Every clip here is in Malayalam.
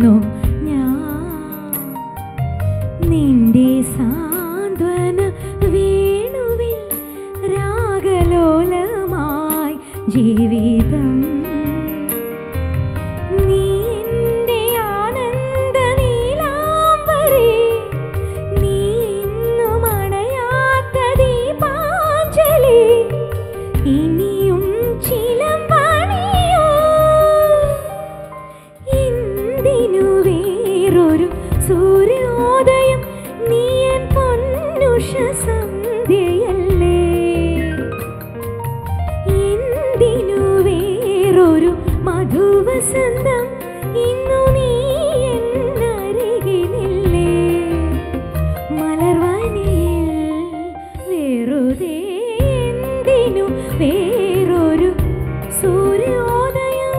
മറന്നു ഞാൻ നിന്റെ സാന്ത്വന വേണുവിൽ രാഗലോലമായി ജീവിതം നീ എൻ്റെ ആനന്ദ നീലാംബരി നീ ഇന്നും അണയാത്ത ദീപാഞ്ജലി ഇനിയും ചിലമ്പണിയോ എന്തിനു വേറൊരു സൂര്യോദയം നീ എൻ പൊന്നുഷ സന്ധ്യയല്ലേ എന്തിനു വേറൊരു മധുവസന്തം ഇന്നു നീ എന്നരികിലില്ലേ മലർവനിയിൽ വെറുതെ എന്തിനു വേറൊരു സൂര്യോദയം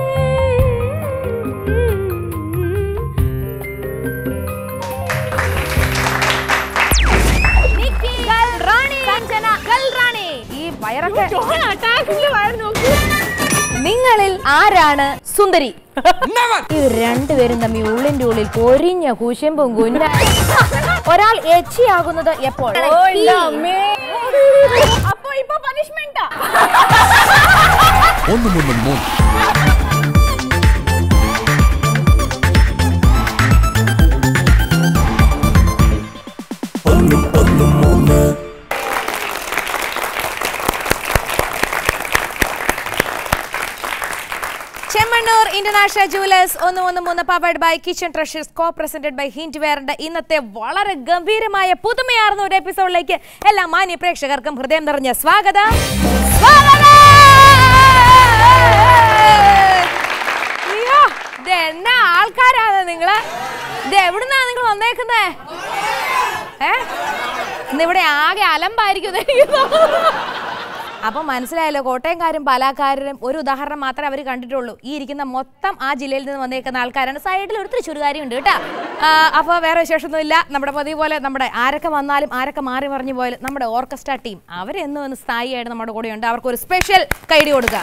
നിക്കി റാണി കാഞ്ചന റാണി ഈ വയറൊക്കെ നിങ്ങളിൽ ആരാണ് സുന്ദരി ഇത് രണ്ടുപേരും തമ്മിൽ ഉള്ളിന്റെ ഉള്ളിൽ പൊരിഞ്ഞ കുശുമ്പും കുന്ന ഒരാൾ എച്ചിയാകുന്നത് എപ്പോൾ അപ്പൊ ഇപ്പൊ പണിഷ്മെന്റാ ഒന്ന് മൂന്ന് മൂന്ന് ചെമ്മണ്ണൂർ ഇന്റർനാഷണൽ ജുവലേഴ്സ് ഒന്ന് ഒന്ന് മൂന്ന് powered by kitchen treasures co presented by hint വെയറിന്റെ ഇന്നത്തെ വളരെ ഗംഭീരമായ പുതുമയാർന്ന ഒരു എപ്പിസോഡിലേക്ക് എല്ലാ മാന്യ പ്രേക്ഷകർക്കും ഹൃദയം നിറഞ്ഞ സ്വാഗതം സ്വാഗതം! അയ്യോ, ഇത് എന്നാ ആൾക്കാരാണ് നിങ്ങള് ഇത് എവിടുന്നാ നിങ്ങൾ വന്നേക്കുന്നേ ഏ ഇന്നിവിടെ ആകെ അലമ്പായിരിക്കും എന്ന് എനിക്ക് തോന്നുന്നു. അപ്പം മനസ്സിലായല്ലോ കോട്ടയംകാരും പാലാക്കാരും ഒരു ഉദാഹരണം മാത്രമേ അവർ കണ്ടിട്ടുള്ളൂ ഈ ഇരിക്കുന്ന മൊത്തം ആ ജില്ലയിൽ നിന്ന് വന്നേക്കുന്ന ആൾക്കാരാണ് സൈഡിൽ ഒരു തൃശ്ശൂരുകാരി ഉണ്ട് കേട്ടോ അപ്പോൾ വേറെ വിശേഷമൊന്നുമില്ല നമ്മുടെ പതിവ് പോലെ നമ്മുടെ ആരൊക്കെ വന്നാലും ആരൊക്കെ മാറി മറിഞ്ഞു പോയാലും നമ്മുടെ ഓർക്കസ്ട്ര ടീം അവരെന്നും ഒന്ന് സ്ഥായിയായിട്ട് നമ്മുടെ കൂടെയുണ്ട് അവർക്ക് ഒരു സ്പെഷ്യൽ കൈഡി കൊടുക്കാം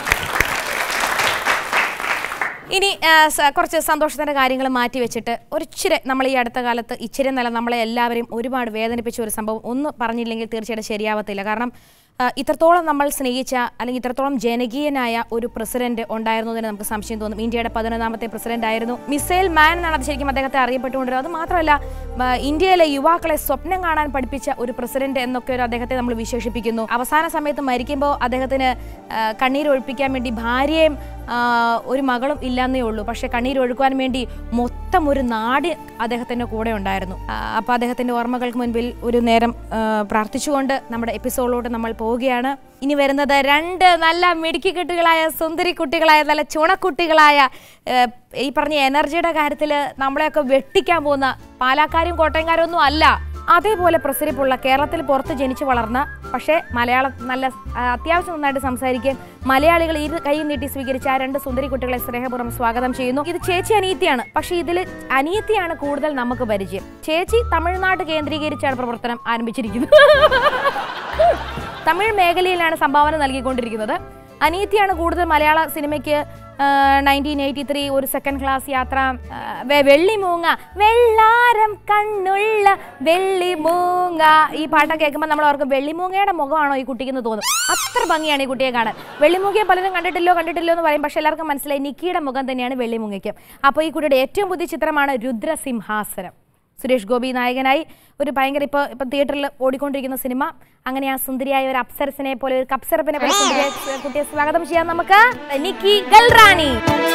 ഇനി ആ, സ- കുറച്ച് സന്തോഷത്തിൻ്റെ കാര്യങ്ങൾ മാറ്റി വെച്ചിട്ട് ഒരിച്ചിരി നമ്മൾ ഈ അടുത്ത കാലത്ത് ഇച്ചിരി നല്ല നമ്മളെ എല്ലാവരെയും ഒരുപാട് വേദനിപ്പിച്ച ഒരു സംഭവം ഒന്ന് പറഞ്ഞില്ലെങ്കിൽ തീർച്ചയായിട്ടും ശരിയാവത്തില്ല കാരണം ആ, ഇത്രത്തോളം നമ്മൾ സ്നേഹിച്ച അല്ലെങ്കിൽ ഇത്രത്തോളം ജനകീയനായ ഒരു പ്രസിഡന്റ് ഉണ്ടായിരുന്നതിന് നമുക്ക് സംശയം തോന്നും ഇന്ത്യയുടെ പതിനൊന്നാമത്തെ പ്രസിഡന്റ് ആയിരുന്നു മിസൈൽ മാൻ എന്നാണ് അത് ശരിക്കും അദ്ദേഹത്തെ അറിയപ്പെട്ടുകൊണ്ടിരുന്നത് അത് മാത്രമല്ല ആ, ഇന്ത്യയിലെ യുവാക്കളെ സ്വപ്നം കാണാൻ പഠിപ്പിച്ച ഒരു പ്രസിഡന്റ് എന്നൊക്കെ ഒരു അദ്ദേഹത്തെ നമ്മൾ വിശേഷിപ്പിക്കുന്നു അവസാന സമയത്ത് മരിക്കുമ്പോൾ അദ്ദേഹത്തിന് ആ, കണ്ണീരൊഴിപ്പിക്കാൻ വേണ്ടി ഭാര്യയും ആ, ഒരു മകളും ഇല്ലെന്നേ ഉള്ളൂ പക്ഷെ കണ്ണീരൊഴുക്കുവാൻ വേണ്ടി മൊത്തം ഒരു നാട് അദ്ദേഹത്തിൻ്റെ കൂടെ ഉണ്ടായിരുന്നു അപ്പോൾ അദ്ദേഹത്തിൻ്റെ ഓർമ്മകൾക്ക് മുൻപിൽ ഒരു നേരം ആ, പ്രാർത്ഥിച്ചുകൊണ്ട് നമ്മുടെ എപ്പിസോഡിലോട്ട് നമ്മൾ പോവുകയാണ് ഇനി വരുന്നത് രണ്ട് നല്ല മിടുക്കിക്കുട്ടികളായ സുന്ദരി കുട്ടികളായ നല്ല ചുണക്കുട്ടികളായ ആ, ഈ പറഞ്ഞ എനർജിയുടെ കാര്യത്തിൽ നമ്മളെയൊക്കെ വെട്ടിക്കാൻ പോകുന്ന പാലാക്കാരും കോട്ടയംകാരും ഒന്നും അല്ല അതേപോലെ പ്രസരിപ്പുള്ള കേരളത്തിൽ പുറത്ത് ജനിച്ചു വളർന്ന പക്ഷേ മലയാളം നല്ല ആ, അത്യാവശ്യം നന്നായിട്ട് സംസാരിക്കുകയും മലയാളികൾ ഇരു കൈ നീട്ടി സ്വീകരിച്ച ആ രണ്ട് സുന്ദരി കുട്ടികളെ സ്നേഹപൂർവ്വം സ്വാഗതം ചെയ്യുന്നു ഇത് ചേച്ചി അനിയത്തിയാണ് പക്ഷേ ഇതിൽ അനിയത്തിയാണ് കൂടുതൽ നമുക്ക് പരിചയം ചേച്ചി തമിഴ്നാട് കേന്ദ്രീകരിച്ചാണ് പ്രവർത്തനം ആരംഭിച്ചിരിക്കുന്നത് തമിഴ് മേഖലയിലാണ് സംഭാവന നൽകിക്കൊണ്ടിരിക്കുന്നത് അനീതിയാണ് കൂടുതൽ മലയാള സിനിമയ്ക്ക് നയൻറ്റീൻ എയ്റ്റി ത്രീ ഒരു സെക്കൻഡ് ക്ലാസ് യാത്ര ആ, വെ- വെള്ളിമൂങ്ങ വെള്ളാരം കണ്ണുള്ള വെള്ളിമൂങ്ങ ഈ പാട്ടൊക്കെ കേൾക്കുമ്പോൾ നമ്മൾ അവർക്ക് വെള്ളിമൂങ്ങയുടെ മുഖമാണോ ഈ കുട്ടിക്ക് എന്ന് തോന്നും അത്ര ഭംഗിയാണ് ഈ കുട്ടിയെ കാണാൻ വെള്ളിമൂങ്ങയെ പലരും കണ്ടിട്ടില്ലോ കണ്ടിട്ടില്ലോ എന്ന് പറയും പക്ഷെ എല്ലാവർക്കും മനസ്സിലായി നിക്കിയുടെ മുഖം തന്നെയാണ് വെള്ളിമൂങ്ങയ്ക്ക് അപ്പോൾ ഈ കുട്ടിയുടെ ഏറ്റവും പുതിയ ചിത്രമാണ് രുദ്രസിംഹാസനം സുരേഷ് ഗോപി നായകനായി ഒരു ഭയങ്കര ഇപ്പോൾ ഇപ്പം തിയേറ്ററിൽ ഓടിക്കൊണ്ടിരിക്കുന്ന സിനിമ അങ്ങനെ ആ സുന്ദരിയായ ഒരു അപ്സരസിനെ പോലെ ഒരു കപ്സരപ്പിനെ പോലെ സുന്ദരിയായ കുട്ടിയെ സ്വാഗതം ചെയ്യാം നമുക്ക് നിക്കി ഗൽറാണി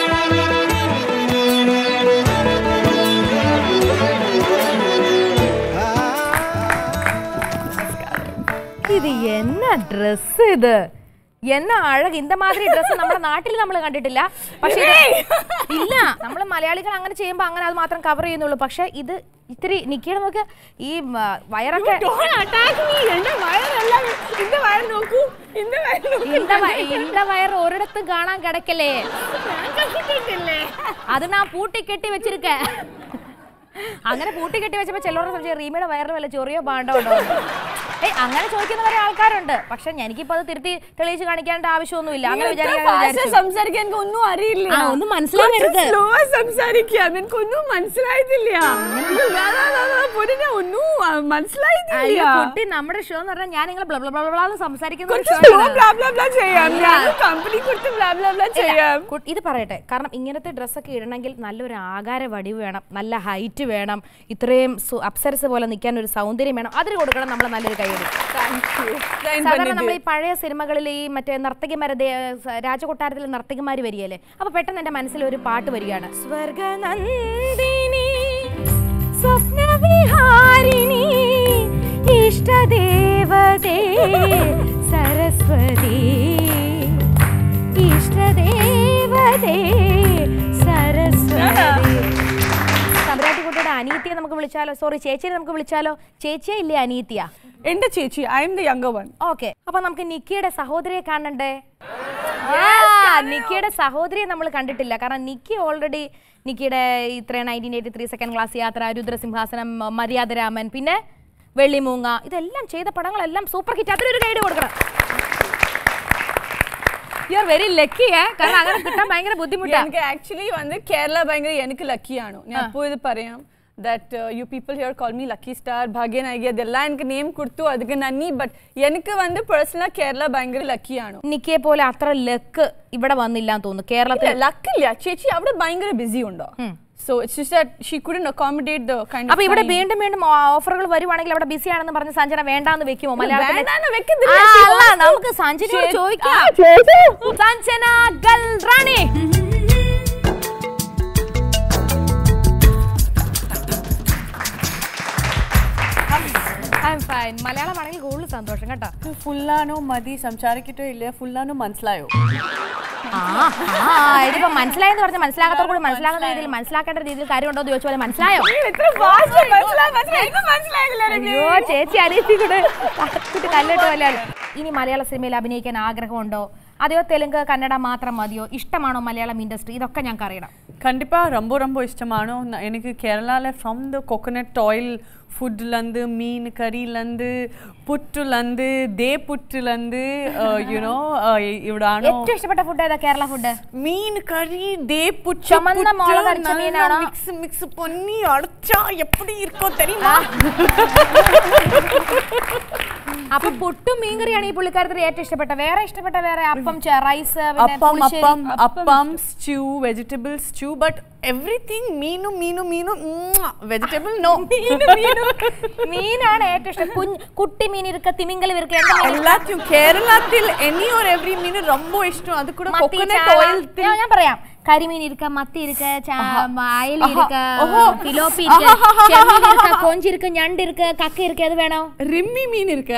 ഇത് എന്നാ ഡ്രസ് ഇത് എന്നാ അഴക് ഇന്ത മാതിരി ഡ്രസ് നമ്മുടെ നാട്ടിൽ നമ്മൾ കണ്ടിട്ടില്ല പക്ഷേ ഇത് ഇല്ല നമ്മൾ മലയാളികൾ അങ്ങനെ ചെയ്യുമ്പോൾ അങ്ങനെ അത് മാത്രം കവർ ചെയ്യുന്നുള്ളൂ പക്ഷെ ഇത് ഇത്തിരി നിക്കിയുടെ നോക്ക് ഈ മ, വയറൊക്കെ എന്റെ വയറെല്ലാം എന്റെ വയർ നോക്കൂ എന്റെ വയർ നോക്കൂ ഇന്ത വ- ഇന്ത വയർ ഒരിടത്തും കാണാൻ കിടക്കലേ ഞാൻ കണ്ടിട്ടില്ലേ അത് ഞാൻ പൂട്ടി കെട്ടി വെച്ചിരിക്ക അങ്ങനെ പൂട്ടി കെട്ടി വെച്ചപ്പോ ചിലരുടെ സംശയം റീമയുടെ വയറിൽ വല്ല ചൊറിയോ പാണ്ടോ ഉണ്ടോ എന്ന്. ഏയ് അങ്ങനെ ചോദിക്കുന്ന വരെ ആൾക്കാരുണ്ട് പക്ഷെ എനിക്കിപ്പോ അത് തിരുത്തി തെളിയിച്ച് കാണിക്കേണ്ട ആവശ്യമൊന്നുമില്ല അങ്ങനെ വിചാരിക്കാൻ വിചാരിച്ചു. സംസാരിക്കാൻ എനിക്ക് ഒന്നും അറിയില്ല ആ, ഒന്നും മനസ്സിലാവരുത്. സ്ലോ സംസാരിക്കുക നിനക്ക് ഒന്നും മനസ്സിലായിട്ടില്ല പൊന്നിനെ ഒന്നും ആ, മനസ്സിലായിട്ടില്ല അയ്യോ കുട്ടി നമ്മുടെ ഷോ എന്ന് പറഞ്ഞാൽ ഞാൻ നിങ്ങൾ ബ്ല ബ്ല ബ്ല ബ്ല എന്ന് സംസാരിക്കുന്ന ഒരു കുറച്ച് show സ്ലോ ആണ്. ബ്ലാ ബ്ലാ ബ്ലാ ചെയ്യാം ഞാൻ കമ്പനി കൊടുത്ത് ബ്ലാ ബ്ലാ ബ്ലാ ചെയ്യാം കു- ഇത് പറയട്ടെ കാരണം ഇങ്ങനത്തെ ഡ്രസ്സൊക്കെ ഇടണമെങ്കിൽ നല്ലൊരു ആകാര വടിവ് വേണം നല്ല ഹൈറ്റ് വേണം ഇത്രയും സു- അപ്സരസ് പോലെ നിൽക്കാൻ ഒരു സൗന്ദര്യം വേണം അതിന് കൊടുക്കണം നമ്മൾ നല്ലൊരു കൈയടി സാധാരണ നമ്മൾ ഈ പഴയ സിനിമകളിൽ ഈ മറ്റേ നർത്തകിമാരെ ദേ- സ- രാജകൊട്ടാരത്തിലെ നർത്തകിമാർ വരികയല്ലേ അപ്പൊ പെട്ടെന്ന് എന്റെ മനസ്സിൽ ഒരു പാട്ട് വരികയാണ് സ്വർഗനന്ദിനി സ്വപ്നവിഹാരിണി ഇഷ്ടദേവതേ സരസ്വതി ഇഷ്ടദേവതേ സരസ്വതി സമ്രാട്ടിക്കുട്ടിയുടെ അനീത്തിയെ നമുക്ക് വിളിച്ചാലോ സോറി ചേച്ചിയെ നമുക്ക് വിളിച്ചാലോ ചേച്ചിയെ ഇല്ലേ അനീത്തിയ എന്റെ ചേച്ചി I'm the younger one okay അപ്പൊ നമുക്ക് നിക്കിയുടെ സഹോദരിയെ കാണണ്ടേ ആ, നിക്കിയുടെ സഹോദരിയെ നമ്മൾ കണ്ടിട്ടില്ല കാരണം നിക്കി ഓൾറെഡി നിക്കിയുടെ ഇത്ര nineteen eighty three second class Yathra Rudrasimhasanam Maryadaraman പിന്നെ വെള്ളിമൂങ്ങ ഇതെല്ലാം ചെയ്ത പടങ്ങളെല്ലാം സൂപ്പർ ഹിറ്റ് അതിലൊരു ഗൈഡ് കൊടുക്കണം യു ആർ വെരി ലക്കി കാരണം അങ്ങനെ കിട്ടാൻ ഭയങ്കര ബുദ്ധിമുട്ടാണ് എനിക്ക് ആക്ച്വലി വന്ന് കേരള ഭയങ്കര എനിക്ക് ലക്കിയാണ് ഞാൻ എപ്പോ ഇത് പറയാം that you people here call me lucky star ഭാഗ്യനായിക അതെല്ലാം എനിക്ക് നെയിം കൊടുത്തു അതിക്ക് നന്ദി ബട്ട് എനിക്ക് വന്ന് പേഴ്സണലാ കേരള ഭയങ്കര ലക്കിയാണ് നിക്കിയെ പോലെ അത്ര ലക്ക് ഇവിടെ വന്നില്ല എന്ന് തോന്നുന്നു കേരളത്തിൽ ലക്കില്ല ചേച്ചി അവിടെ ഭയങ്കര ബിസി ഉണ്ടോ so it's that she couldn't accommodate the kind അപ്പൊ ഇവിടെ വീണ്ടും വീണ്ടും ഓഫറുകൾ വരുവാണെങ്കിൽ അവിടെ ബിസി ആണെന്ന് പറഞ്ഞ് സഞ്ജന വേണ്ടാന്ന് വെക്കുമോ മലയാളത്തിൽ വേണ്ടാന്ന് വെക്കുന്നില്ല. ആ, She അല്ല, wants to- നമുക്ക് സഞ്ജനയോട് ചേച്ചി- ചോദിക്കാം ആ, ചേച്ചി. സഞ്ജന ഗൽറാണി ഫൈൻ മലയാളമാണെങ്കിൽ കൂടുതൽ സന്തോഷം കേട്ടോ ഫുള്ളാണോ മതി സംസാരിക്കട്ടോ ഇല്ല ഫുള്ളാണോ മനസ്സിലായോ ആ ആ ഇതിപ്പോ മനസ്സിലായെന്ന് പറഞ്ഞാൽ മനസ്സിലാകാത്തവർ കൂടി മനസ്സിലാകുന്ന രീതിയിൽ മനസ്സിലാക്കേണ്ട രീതിയിൽ കാര്യമുണ്ടോ എന്ന് ചോദിച്ച പോലെ മനസ്സിലായോ നീ ഇത്ര fast മനസ്സിലായി, മനസ്സിലായി. ഇത് മനസ്സിലായില്ല രമ്യ. അയ്യോ ചേച്ചി അനിയത്തി കൂടെ കുട്ടി കല്ലിട്ട് പോലെയാണ് ഇനി മലയാള സിനിമയിൽ അഭിനയിക്കാൻ ആഗ്രഹമുണ്ടോ അതെയോ തെലുങ്ക് കന്നഡ മാത്രം മതിയോ ഇഷ്ടമാണോ മലയാളം ഇൻഡസ്ട്രി ഇതൊക്കെ ഞങ്ങൾക്ക് അറിയണം கண்டிப்பா ரொம்ப ரொம்ப இஷ்டமானோ ந- எனக்கு கேரளால ஃப்ரம் த கோகோனட் ஆயில் ஃபுட்லேருந்து மீன் கறிலேருந்து புட்டுலேருந்து தே புட்டுலேருந்து யூனோ இവിടാണോ ഏറ്റവും ഇഷ്ടപ്പെട്ട ഫുഡ് ഏതാ കേരള ഫുഡ് மீன் கறி தே புட்டு ചുമന്ന മുളകരച്ച മീനാണോ? மிக்ஸ் மிக்ஸ் பண்ணி அடைச்சா எப்படி இருக்கும் தெரியுமா അപ്പൊ പുട്ടും മീൻകറിയാണ് ഈ പുള്ളിക്കാരത്തിന് ഏറ്റവും ഇഷ്ടപ്പെട്ട വേറെ ഇഷ്ടപ്പെട്ട വേറെ അപ്പം ചെ- റൈസ് പിന്നെ appam pulissery. appam appam stew vegetable stew but everything meenu meenu meenu mwah, vegetable no മീനാണ് ഏറ്റവും ഇഷ്ടം കുഞ്ഞ് കുട്ടി മീൻ ഇരിക്ക തിമിങ്കൽ ഇരിക്ക എന്താ മീൻ? എല്ലാത്തിനും കേരളത്തിൽ എനി ഓർ എവറി മീൻ ரொம்ப ഇഷ്ടം അത് കൂടെ മത്തി, കോക്കനട്ട് ചാള. ഓയിൽ ഞാൻ- ഞാൻ പറയാം കരിമീൻ ഇരിക്ക മത്തി ഇരിക്ക ചാ- അയല ഇരിക്ക ഓഹോ. ഫിലോപ്പി ഇരിക്ക ചെമ്മീൻ ഇരിക്ക കൊഞ്ച് ഇരിക്ക ഞണ്ട് ഇരിക്ക കക്ക ഇരിക്ക അത് വേണോ റിമ്മി മീൻ ഇരിക്ക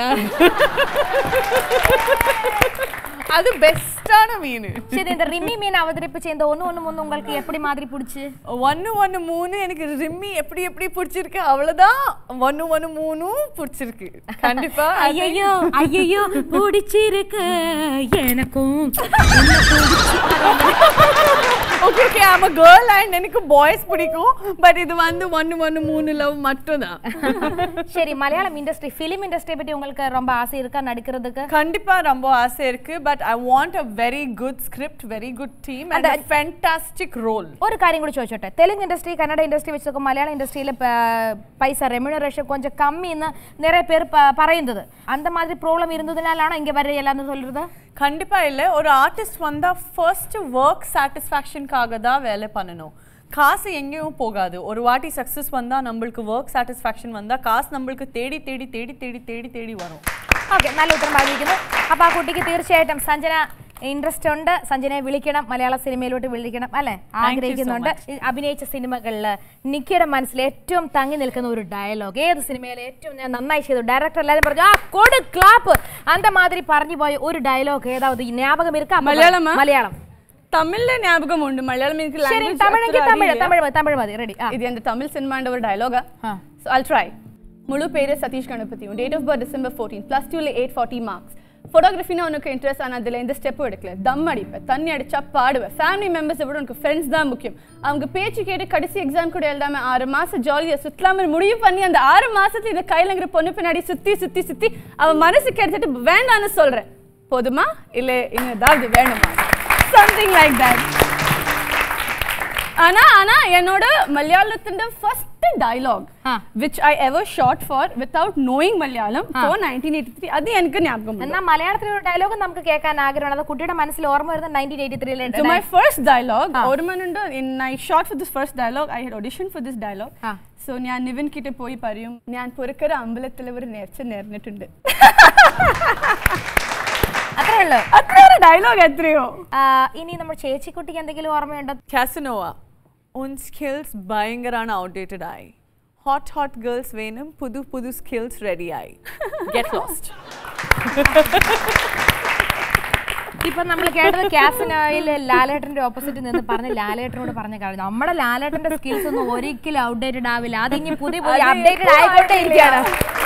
அது பெஸ்டான மீன் சரி இந்த ரிம்மி மீன் அவதரிப்பிச்ச இந்த ஒண்ணு ஒண்ணு முன்னு உங்களுக்கு எப்படி மாதிரி பிடிச்சு ஒன்னு ஒன்னு மூணு எனக்கு ரிம்மி எப்படி எப்படி பிடிச்சிருக்கு அவ்வளவுதான் ஒன்னு ஒன்னு மூணும் பிடிச்சிருக்கு கண்டிப்பா அது- ஐயையோ ஐயையோ பிடிச்சிருக்கு எனக்கும் okay okay I'm a girl and எனக்கு பாய்ஸ் பிடிக்கும் பட் இது வந்து ஒன்னு ஒன்னு மூணு லவ் மட்டும் தான் சரி மலையாளம் இண்டஸ்ட்ரி ஃபிலிம் இண்டஸ்ட்ரி பத்தி உங்களுக்கு ரொம்ப ஆசை இருக்கா நடிக்கிறதுக்கு கண்டிப்பா ரொம்ப ஆசை இருக்கு but I want a very good script very good team and a fantastic role ஒரு காரியம் கூட ചോദിച്ചോട്ടെ തെലുങ്ക് ഇൻഡസ്ട്രി കന്നഡ ഇൻഡസ്ട്രി വെച്ച് നോക്കുമ്പോൾ മലയാള ഇൻഡസ്ട്രിയിൽ പൈസ ரெமுனரேஷன் கொஞ்சம் கம்மின்னு நிறைய பேர் ப- പറയുന്നത് அந்த மாதிரி ப்ராப்ளம் இருந்ததுனாலாണോ இங்க வரையலாம்னு சொல்றது கண்டிப்பா இல்ல ஒரு ஆர்டிஸ்ட் வந்தா ஃபர்ஸ்ட் ஒர்க் சாட்டிஸ்ஃபேக்ஷனுக்காக தான் வேலை பண்ணணும் காசு எங்கேயும் போகாது ஒரு வாட்டி சக்ஸஸ் வந்தா நம்மளுக்கு ஒர்க் சாட்டிஸ்ஃபேக்ஷன் வந்தா காசு நம்மளுக்கு தேடி தேடி தேடி தேடி தேடி தேடி வரும் ഓക്കെ നല്ല ഉത്തരം ഭാവിക്കുന്നു അപ്പോൾ ആ കുട്ടിക്ക് തീർച്ചയായിട്ടും സഞ്ജന ഇൻട്രസ്റ്റ് ഉണ്ട് സഞ്ജനയെ വിളിക്കണം മലയാള സിനിമയിലോട്ട് വിളിക്കണം അല്ലെ ആഗ്രഹിക്കുന്നുണ്ട് ഈ അഭിനയിച്ച സിനിമകളിൽ നിക്കിയുടെ മനസ്സിൽ ഏറ്റവും തങ്ങി നിൽക്കുന്ന ഒരു ഡയലോഗ് ഏത് സിനിമയിലെ ഏറ്റവും ഞാൻ നന്നായി ചെയ്തു ഡയറക്ടർ എല്ലാവരും പറഞ്ഞു ആ കൊടു ക്ലാപ്പ് അന്ത മാതിരി പറഞ്ഞു പോയ ഒരു ഡയലോഗ് ഏതാவது ஞாபகம் இருக்கா அப்ப മലയാളമാ? മലയാളം തമിഴിലെ ജ്ഞാപകമുണ്ട് മലയാളം എനിക്ക് ശരി language തമിഴെങ്കിൽ അത്ര തമിഴ് അറിയില്ല. തമിഴ് മതി തമിഴ് മതി റെഡി ആ ഇത് എൻ്റെ തമിഴ് സിനിമയുടെ ഒരു ഡയലോഗാ ആ. സോ ഐ ട്രൈ മുഴു പേര് സതീഷ് ഗണപതിയും date of birth December fourteen plus ടുവിൽ എയ്റ്റ് ഫോർട്ടി മാർക്സ് ஃபோட்டோகிராஃபினா உனக்கு இன்ட்ரெஸ்ட் ஆனால் அதில் எந்த ஸ்டெப்பும் எடுக்கல தம் அடிப்பேன் தண்ணி அடிச்சா பாடுவேன் ஃபேமிலி மெம்பர்ஸை விட உனக்கு ஃப்ரெண்ட்ஸ் தான் முக்கியம் அவங்க பேச்சு கேட்டு கடைசி எக்ஸாம் கூட எழுதாம ஆறு மாசம் ஜாலியாக சுத்தலாம முடிவு பண்ணி அந்த ஆறு மாசத்துல இந்த கையிலங்கிற பொண்ணு பின்னாடி சுத்தி சுத்தி சுத்தி அவன் மனசுக்கு எடுத்துட்டு வேண்டான்னு சொல்றேன் போதுமா இல்லை இன்னும் ஏதாவது வேணுமா சம்திங் லைக் தட் ஆனா ஆனா என்னோட மலையாளத்தின் ஃபர்ஸ்ட் டயலாக் ആ. which I ever shot for without knowing Malayalam for 1983 അത് എനിക്ക് ஞாபகம் എന്നാ മലയാളത്തിലെ ഒരു ഡയലോഗ് നമുക്ക് കേൾക്കാൻ ആഗ്രഹമാണ് അത് കുട്ടിയുടെ മനസ്സിൽ ഓർമ്മ വരുന്നത് നയൻറ്റീൻ എയ്റ്റി ത്രീയിലെ So my first dialogue, ഓർമ്മയുണ്ട് in I shot for this first dialogue, I had auditioned for this dialogue. ആ. So ഞാൻ നിവിൻ കിட்ட പോയി പറയും ഞാൻ പുറക്കര അമ്പലത്തിൽ ഒരു നേർച്ച നേർന്നിട്ടുണ്ട് അത്രേ ഉള്ളൂ അത്രയൊരു ഡയലോഗ് എത്രയോ ആ, ഇനി നമ്മുടെ ചേച്ചിക്കുട്ടിക്ക് എന്തെങ്കിലും ഓർമ്മയുണ്ടോ കാസനോവ ഉൻ സ്കിൽസ് ഭയങ്കരാണ് ഔട്ട്ഡേറ്റഡ് ആയി ഹോട്ട് ഹോട്ട് ഗേൾസ് വേണം പുതു പുതു സ്കിൽസ് റെഡി ആയി ഗെറ്റ് ലോസ്റ്റ് ഇപ്പൊ നമ്മൾ കേട്ടത് കാസിനോയിൽ ലാലേട്ടന്റെ ഓപ്പോസിറ്റ് നിന്ന് പറഞ്ഞ് ലാലേട്ടനോട് പറഞ്ഞ കാര്യം നമ്മുടെ ലാലേട്ടന്റെ സ്കിൽസ് ഒന്നും ഒരിക്കലും ഔട്ട്ഡേറ്റഡ് ആവില്ല അത് ഇനി പുതിയ പുതിയ അത് അപ്ഡേറ്റഡ് എപ്പോഴും ആയിക്കോട്ടെ ഇരിക്കുകയാണ്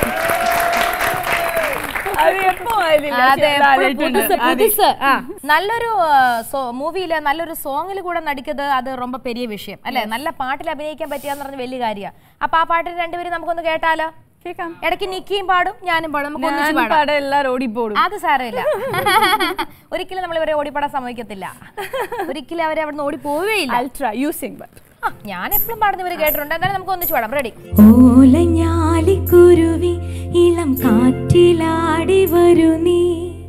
അത് എപ്പോ ആയിരുന്നില്ല അതെ ലാലേട്ടന്. പുതുസ് അതെ. പുതുസ് ആ നല്ലൊരു മൂവിയില് നല്ലൊരു സോങ്ങിൽ കൂടെ നടിക്കുന്നത് അത് ரொம்ப പെരിയ വിഷയം അല്ലെ നല്ല പാട്ടിൽ അഭിനയിക്കാൻ പറ്റിയാന്ന് പറഞ്ഞ വലിയ കാര്യമാണ് അപ്പൊ ആ പാട്ടിൽ രണ്ടുപേരും നമുക്കൊന്ന് കേട്ടാലോ കേൾക്കാം ഇടയ്ക്ക് നിക്കിയും പാടും ഞാനും പാടും നമുക്ക് ഒന്നിച്ച് ഞാൻ പാടാം പാടെ എല്ലാരും ഓടിപ്പോടും അത് സാരമില്ല ഒരിക്കലും നമ്മൾ ഇവരെ ഓടിപ്പാടാൻ സമ്മതിക്കത്തില്ല ഒരിക്കലും അവരെ അവിടെ നിന്ന് ഓടി പോവുകയില്ല I'll try using but ആ, ഞാൻ എപ്പോഴും പാടുന്ന ഇവര് കേട്ടിട്ടുണ്ട് എന്തായാലും നമുക്ക് ഒന്നിച്ച് പാടാം റെഡി ഓലഞ്ഞാലിക്കുരുവി ഇളം കാറ്റിലാടി വരു നീ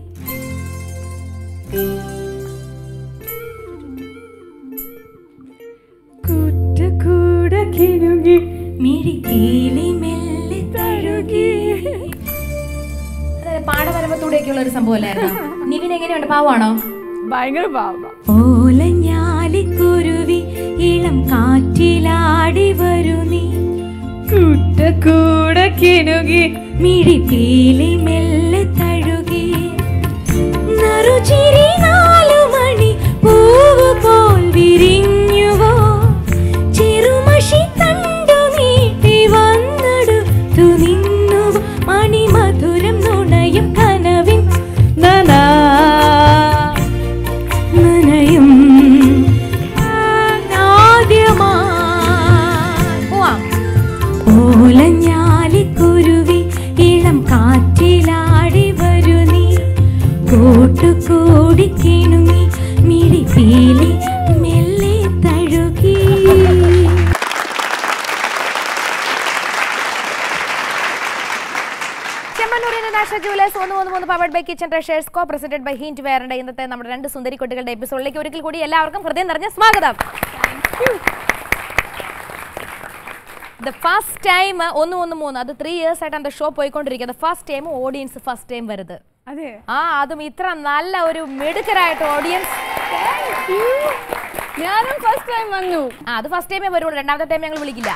കൂട്ടക്കൂട കിണുകി മിഴി പീലി മെല്ലെ തഴുകി അതായത് പാടവരമ്പത്തൂടെയൊക്കെയുള്ള ഒരു സംഭവമല്ലായിരുന്നു നിവിൻ എങ്ങനെയുണ്ട് പാവാണോ ഭയങ്കര പാവ ഓലഞ്ഞാലിക്കുരുവി ഇളം കാറ്റിലാടി വരു നീ കൂട്ടക്കൂട കിണുകി മിഴി പീലി മെല്ലെ തഴുകി നറുചിരി നാലു മണി പൂവ് പോൽ വിരിഞ്ഞുവോ ചെറുമഷി തണ്ടു നീട്ടി വന്നെടുത്തു നിന്നുവോ മണിമധുരം നുണയും കനവിൻ നനാ നനയും ആദ്യമായി പോവാം ഓലഞ്ഞാലിക്കുരുവി ഇളം കാറ്റിലാടി വരു നീ കൂട്ടുകൂടി കിണുങ്ങി മിഴി പീലി മെല്ലെ തഴുകി ചെമ്മണ്ണൂർ ഇന്റർനാഷണൽ ജുവലേഴ്സ് ഒന്ന് മൂന്ന് മൂന്ന് powered by kitchen treasures co presented by Hint വേറിന്റെ ഇന്നത്തെ നമ്മുടെ രണ്ട് സുന്ദരി കുട്ടികളുടെ എപ്പിസോഡിലേക്ക് ഒരിക്കൽ കൂടി എല്ലാവർക്കും ഹൃദയം നിറഞ്ഞ സ്വാഗതം ദ ഫസ്റ്റ് ടൈം ഒന്ന് ഒന്ന് മൂന്ന് അത് ത്രീ ഇയേഴ്സ് ആയിട്ട് அந்த ഷോ പോയിക്കൊണ്ടിരിക്കുന്നത് first time audience first time വരുത് അതെ ആ അതും ഇത്ര നല്ല ഒരു മിടുക്കരായിട്ട് ഓഡിയൻസ് ഞാനും ഫസ്റ്റ് ടൈം വന്നു ആ അത് ഫസ്റ്റ് ടൈമേ വരുള്ളൂ രണ്ടാമത്തെ ടൈം ഞങ്ങൾ വിളിക്കില്ല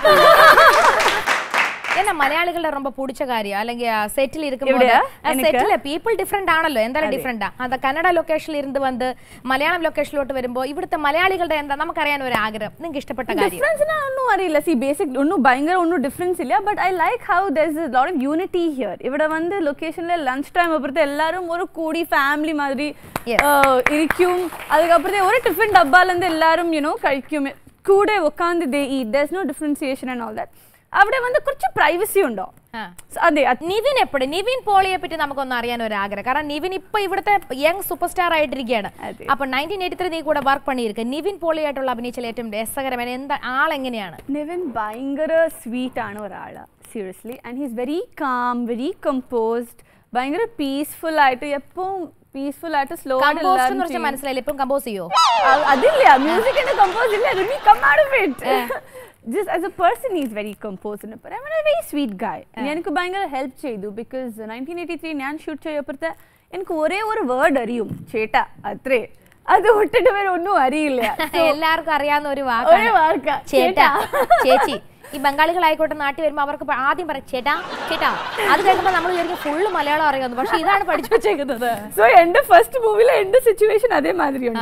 என்ன மலையாளிகள ரொம்ப பிடிச்ச காரியம் അല്ലെങ്കിൽ സെറ്റിൽ എവിടെയാ? എനിക്ക്? സെറ്റില് പീപ്പിൾ ഡിഫറെന്റ് ആണല്ലോ എന്തായാലും ഡിഫറെന്റാ അത് കന്നഡ ലൊക്കേഷനിൽ ഇരുന്ന് വന്ന് മലയാളം ലൊക്കേഷനിലോട്ട് വരുമ്പോൾ ഇവിടുത്തെ മലയാളികളുടെ എന്താ നമുക്കറിയാൻ ഒരു ആഗ്രഹം നിങ്ങൾക്ക് ഇഷ്ടപ്പെട്ട കാര്യം ഡിഫറൻസ് ഒന്നും അറിയില്ല സി ബേസിക് ഒന്നും ഭയങ്കര ഒന്നും ഡിഫറൻസ് ഇല്ല but I like how there is lot of unity here ഇവിടെ வந்து லொக்கேஷனில் லஞ்ச் டைம் அப்புறத்து எல்லாரும் ஒரு கூடி ஃபேமிலி மாதிரி Yes. அஹ், இருக்கும் அதுக்கப்புறத்து ஒரு டிஃபன் டப்பாலேருந்து எல்லாரும் யூனோ കഴിക്കും കൂടെ ഉட்காந்து they eat there is no differentiation and all that അവിടെ വന്ന് കുറച്ച് പ്രൈവസി ഉണ്ടോ ആ. So, അതെ അത് നിവിൻ എപ്പോഴും നിവിൻ പോളിയെ പറ്റി നമുക്കൊന്ന് അറിയാൻ ഒരു ആഗ്രഹം കാരണം നിവിൻ ഇപ്പൊ ഇവിടുത്തെ യങ് സൂപ്പർ സ്റ്റാർ ആയിട്ടിരിക്കുകയാണ് അതെ. അപ്പൊ നയൻറ്റീൻ എയ്റ്റി ത്രീ നീ കൂടെ വർക്ക് പണിയിരിക്കുക നിവിൻ പോളി ആയിട്ടുള്ള അഭിനയിച്ചാൽ ഏറ്റവും രസകരമായ എന്താ ആളെങ്ങനെയാണ് നിവിൻ ഭയങ്കര സ്വീറ്റ് ആണ് ഒരാൾ seriously and he's very calm very composed ഭയങ്കര പീസ്ഫുൾ ആയിട്ട് എപ്പോഴും പീസ്ഫുൾ ആയിട്ട് സ്ലോ കമ്പോസ്റ്റ് എന്ന് വെച്ചാൽ മനസ്സിലായില്ല ഇപ്പം കമ്പോസ് ചെയ്യോ അതില്ല മ്യൂസിക്കിന്റെ കമ്പോസ് ഇല്ല Rimi come out of it just as a person is very composed I'm a very sweet guy എനിക്ക് ഭയങ്കര ഹെൽപ്പ് ചെയ്തു ബിക്കോസ് നയൻറ്റീൻ എയ്റ്റി ത്രീ ഞാൻ ഷൂട്ട് ചെയ്യപ്പോഴത്തെ എനിക്ക് ഒരേ ഒരു വേർഡ് അറിയും ചേട്ടാ അത്രേ അത് വിട്ടിട്ട് വേറെ ഒന്നും അറിയില്ല So, എല്ലാവർക്കും അറിയാവുന്ന ഒരു ഒരു വാക്കാണ് വാക്കാ, ചേട്ടാ ചേട്ടാ. ചേച്ചി ഈ ബംഗാളികളായിക്കോട്ടെ നാട്ടിൽ വരുമ്പോൾ അവർക്ക് പ- ആദ്യം പറയും ചേട്ടാ ചേട്ടാ അത് കഴിയുമ്പോൾ നമ്മൾ വിചാരിക്കും ഫുള്ള് മലയാളം അറിയാവുന്നു പക്ഷെ ഇതാണ് പഠിച്ചു വെച്ചേക്കുന്നത് സോ എന്റെ ഫസ്റ്റ് മൂവിയിലെ എന്റെ സിറ്റുവേഷൻ അതേമാതിരി ഉണ്ടോ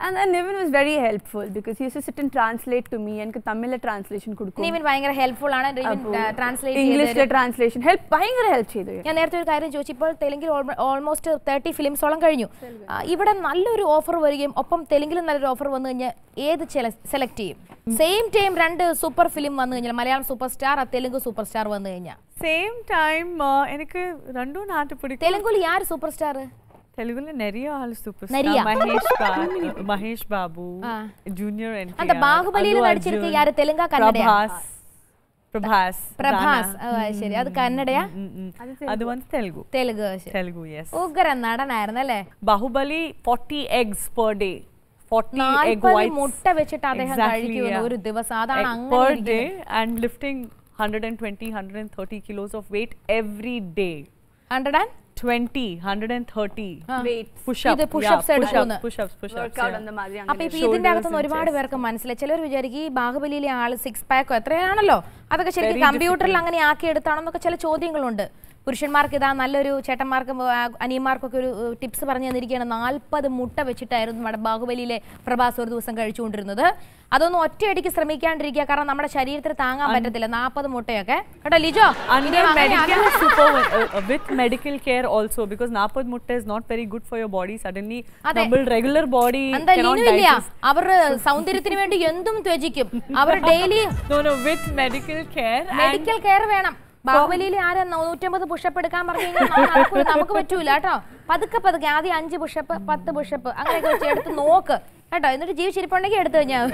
And then Niven was very helpful because he used to sit and translate to me. എനിക്ക് തമിഴിലെ ട്രാൻസ്ലേഷൻ കൊടുക്കും നീവിൻ ഭയങ്കര ഹെൽപ്ഫുൾ ആണ് ട്രാൻസ്ലേറ്റ് ഇംഗ്ലീഷിലെ ട്രാൻസ്ലേഷൻ ഹെൽപ്പ് ഭയങ്കര ഹെൽപ്പ് ചെയ്തു ഞാൻ നേരത്തെ ഒരു കാര്യം ചോദിച്ചു ഇപ്പോൾ തെലുങ്കിൽ ഓൾമോസ്റ്റ് തേർട്ടി ഫിലിംസോളം കഴിഞ്ഞു ആ, ഇവിടെ നല്ലൊരു ഓഫർ വരികയും ഒപ്പം തെലുങ്കിലും നല്ലൊരു ഓഫർ വന്നു കഴിഞ്ഞാൽ ഏത് സെലക്ട് ചെയ്യും സെയിം ടൈം രണ്ട് സൂപ്പർ ഫിലിം വന്നു കഴിഞ്ഞാൽ Malayalam super star Telugu super star വന്നു കഴിഞ്ഞാൽ சேம் டைம் எனக்கு ரெண்டும் நாட்டு பிடிக்கும் തെലുങ്കുൽ யார் സൂപ്പർ സ്റ്റാർ తెలుగులో நிறைய ஆள் சூப்பர் நிறைய. ஸ்டார் மகேஷ் பா- மகேஷ் பாபு ஆ. ஜூனியர் என் அந்த பாகுபலியில நடிச்சிருக்க யாரு தெலுங்கா கன்னடயா பிரபாஸ் பிரபாஸ் പ്രഭാസ് ராணா. ഓ, അത് ശരി അത് കന്നഡയാ ம், ம். அது வந்து தெலுங்கு തെലുങ്ക് ശരി. தெலுங்கு எஸ் ഉഗ്രൻ നടനായിരുന്നു അല്ലേ Baahubali forty eggs per day forty egg നാൽപ്പത് വൈറ്റ്സ് മുട്ട വെച്ചിട്ട് അദ്ദേഹം കഴിക്കുമെന്ന് ഒരു ദിവസം അതാണ് അങ്ങനെ per ഇരിക്കുന്നത്. day and lifting 120 130 kilos of weight every day 100 and 20 130 Weight. push ഇത് up push-ups എടുക്കുമെന്ന്. push ups push ups workout അന്ന മാതിരി അപ്പൊ ഇപ്പൊ ഇതിന്റെ അകത്തുനിന്ന് ഒരുപാട് പേർക്ക് മനസ്സിലായി ചിലർ വിചാരിക്കും ഈ ബാഹുബലിയിലെ ആള് സിക്സ് പാക്കോ എത്രയാണല്ലോ അതൊക്കെ ശരിക്കും കമ്പ്യൂട്ടറിൽ അങ്ങനെ ആക്കി എടുത്താണെന്നൊക്കെ ചില ചോദ്യങ്ങളുണ്ട് പുരുഷന്മാർക്ക് ഇതാ നല്ലൊരു ചേട്ടന്മാർക്കും ആ, അനിയന്മാർക്കൊക്കെ ഒരു ടിപ്സ് പറഞ്ഞു തന്നിരിക്കുകയാണ് നാൽപ്പത് മുട്ട വെച്ചിട്ടായിരുന്നു നമ്മുടെ ബാഹുബലിയിലെ പ്രഭാസ് ഒരു ദിവസം കഴിച്ചുകൊണ്ടിരുന്നത് അതൊന്നും ഒറ്റയടിക്ക് ശ്രമിക്കാണ്ടിരിക്കുക കാരണം നമ്മുടെ ശരീരത്തിൽ താങ്ങാൻ പറ്റത്തില്ല നാൽപ്പത് മുട്ടയൊക്കെ കേട്ടോ ലിജോ ഇനി under അങ്ങനെ medical അത് super uh, uh, with medical care also because napad mutta is not very good for your body suddenly അതെ. നമ്മൾ regular body എന്താ cannot ലിനു ഇല്ല digest അവരുടെ സൗന്ദര്യത്തിന് വേണ്ടി എന്തും ത്യജിക്കും അവർ daily no no with medical care and medical care വേണം ബാഹുബലിയിൽ ആരാ നൂറ്റമ്പത് പുഷപ്പ് എടുക്കാൻ പറഞ്ഞു കഴിഞ്ഞാൽ നാ- നടക്കൂല, നമുക്ക് പറ്റൂല കേട്ടോ പതുക്കെ പതുക്കെ ആദ്യം അഞ്ച് പുഷപ്പ് പത്ത് പുഷപ്പ് അങ്ങനെയൊക്കെ വെച്ച് എടുത്ത് നോക്ക് കേട്ടോ എന്നിട്ട് ജീവിച്ചിരിപ്പുണ്ടെങ്കിൽ എടുത്തു കഴിഞ്ഞാൽ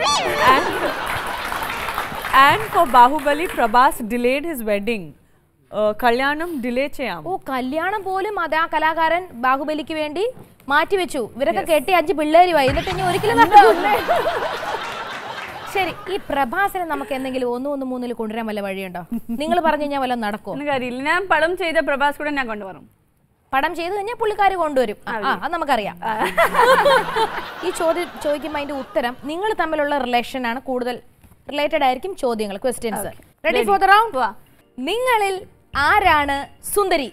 and for bahubali prabhas delayed his wedding uh, kalyanam delay ചെയ്യാം ഓ കല്യാണം പോലും അത് ആ കലാകാരൻ ബാഹുബലിക്ക് വേണ്ടി മാറ്റിവെച്ചു ഇവരൊക്കെ കെട്ടി അഞ്ച് പിള്ളേരുമായി എന്നിട്ട് ഇനി ഒരിക്കലും നടക്കില്ല. ശരി ഈ പ്രഭാസിനെ നമുക്ക് എന്തെങ്കിലും ഒന്ന് ഒന്ന് മൂന്നിൽ കൊണ്ടുവരാൻ വല്ല വഴിയുണ്ടോ നിങ്ങൾ പറഞ്ഞു കഴിഞ്ഞാൽ വല്ല നടക്കോ എനിക്ക് അറിയില്ല ഞാൻ പടം ചെയ്ത പ്രഭാസ് കൂടെ ഞാൻ കൊണ്ടുവരും പടം ചെയ്തു കഴിഞ്ഞാൽ പുള്ളിക്കാർ കൊണ്ടുവരും ആ ആ, അത് നമുക്കറിയാം ഈ ചോദ്യം ചോദിക്കുമ്പോൾ അതിന്റെ ഉത്തരം നിങ്ങൾ തമ്മിലുള്ള റിലേഷൻ ആണ് കൂടുതൽ റിലേറ്റഡ് ആയിരിക്കും ചോദ്യങ്ങൾ questions ready for the round നിങ്ങളിൽ ആരാണ് സുന്ദരി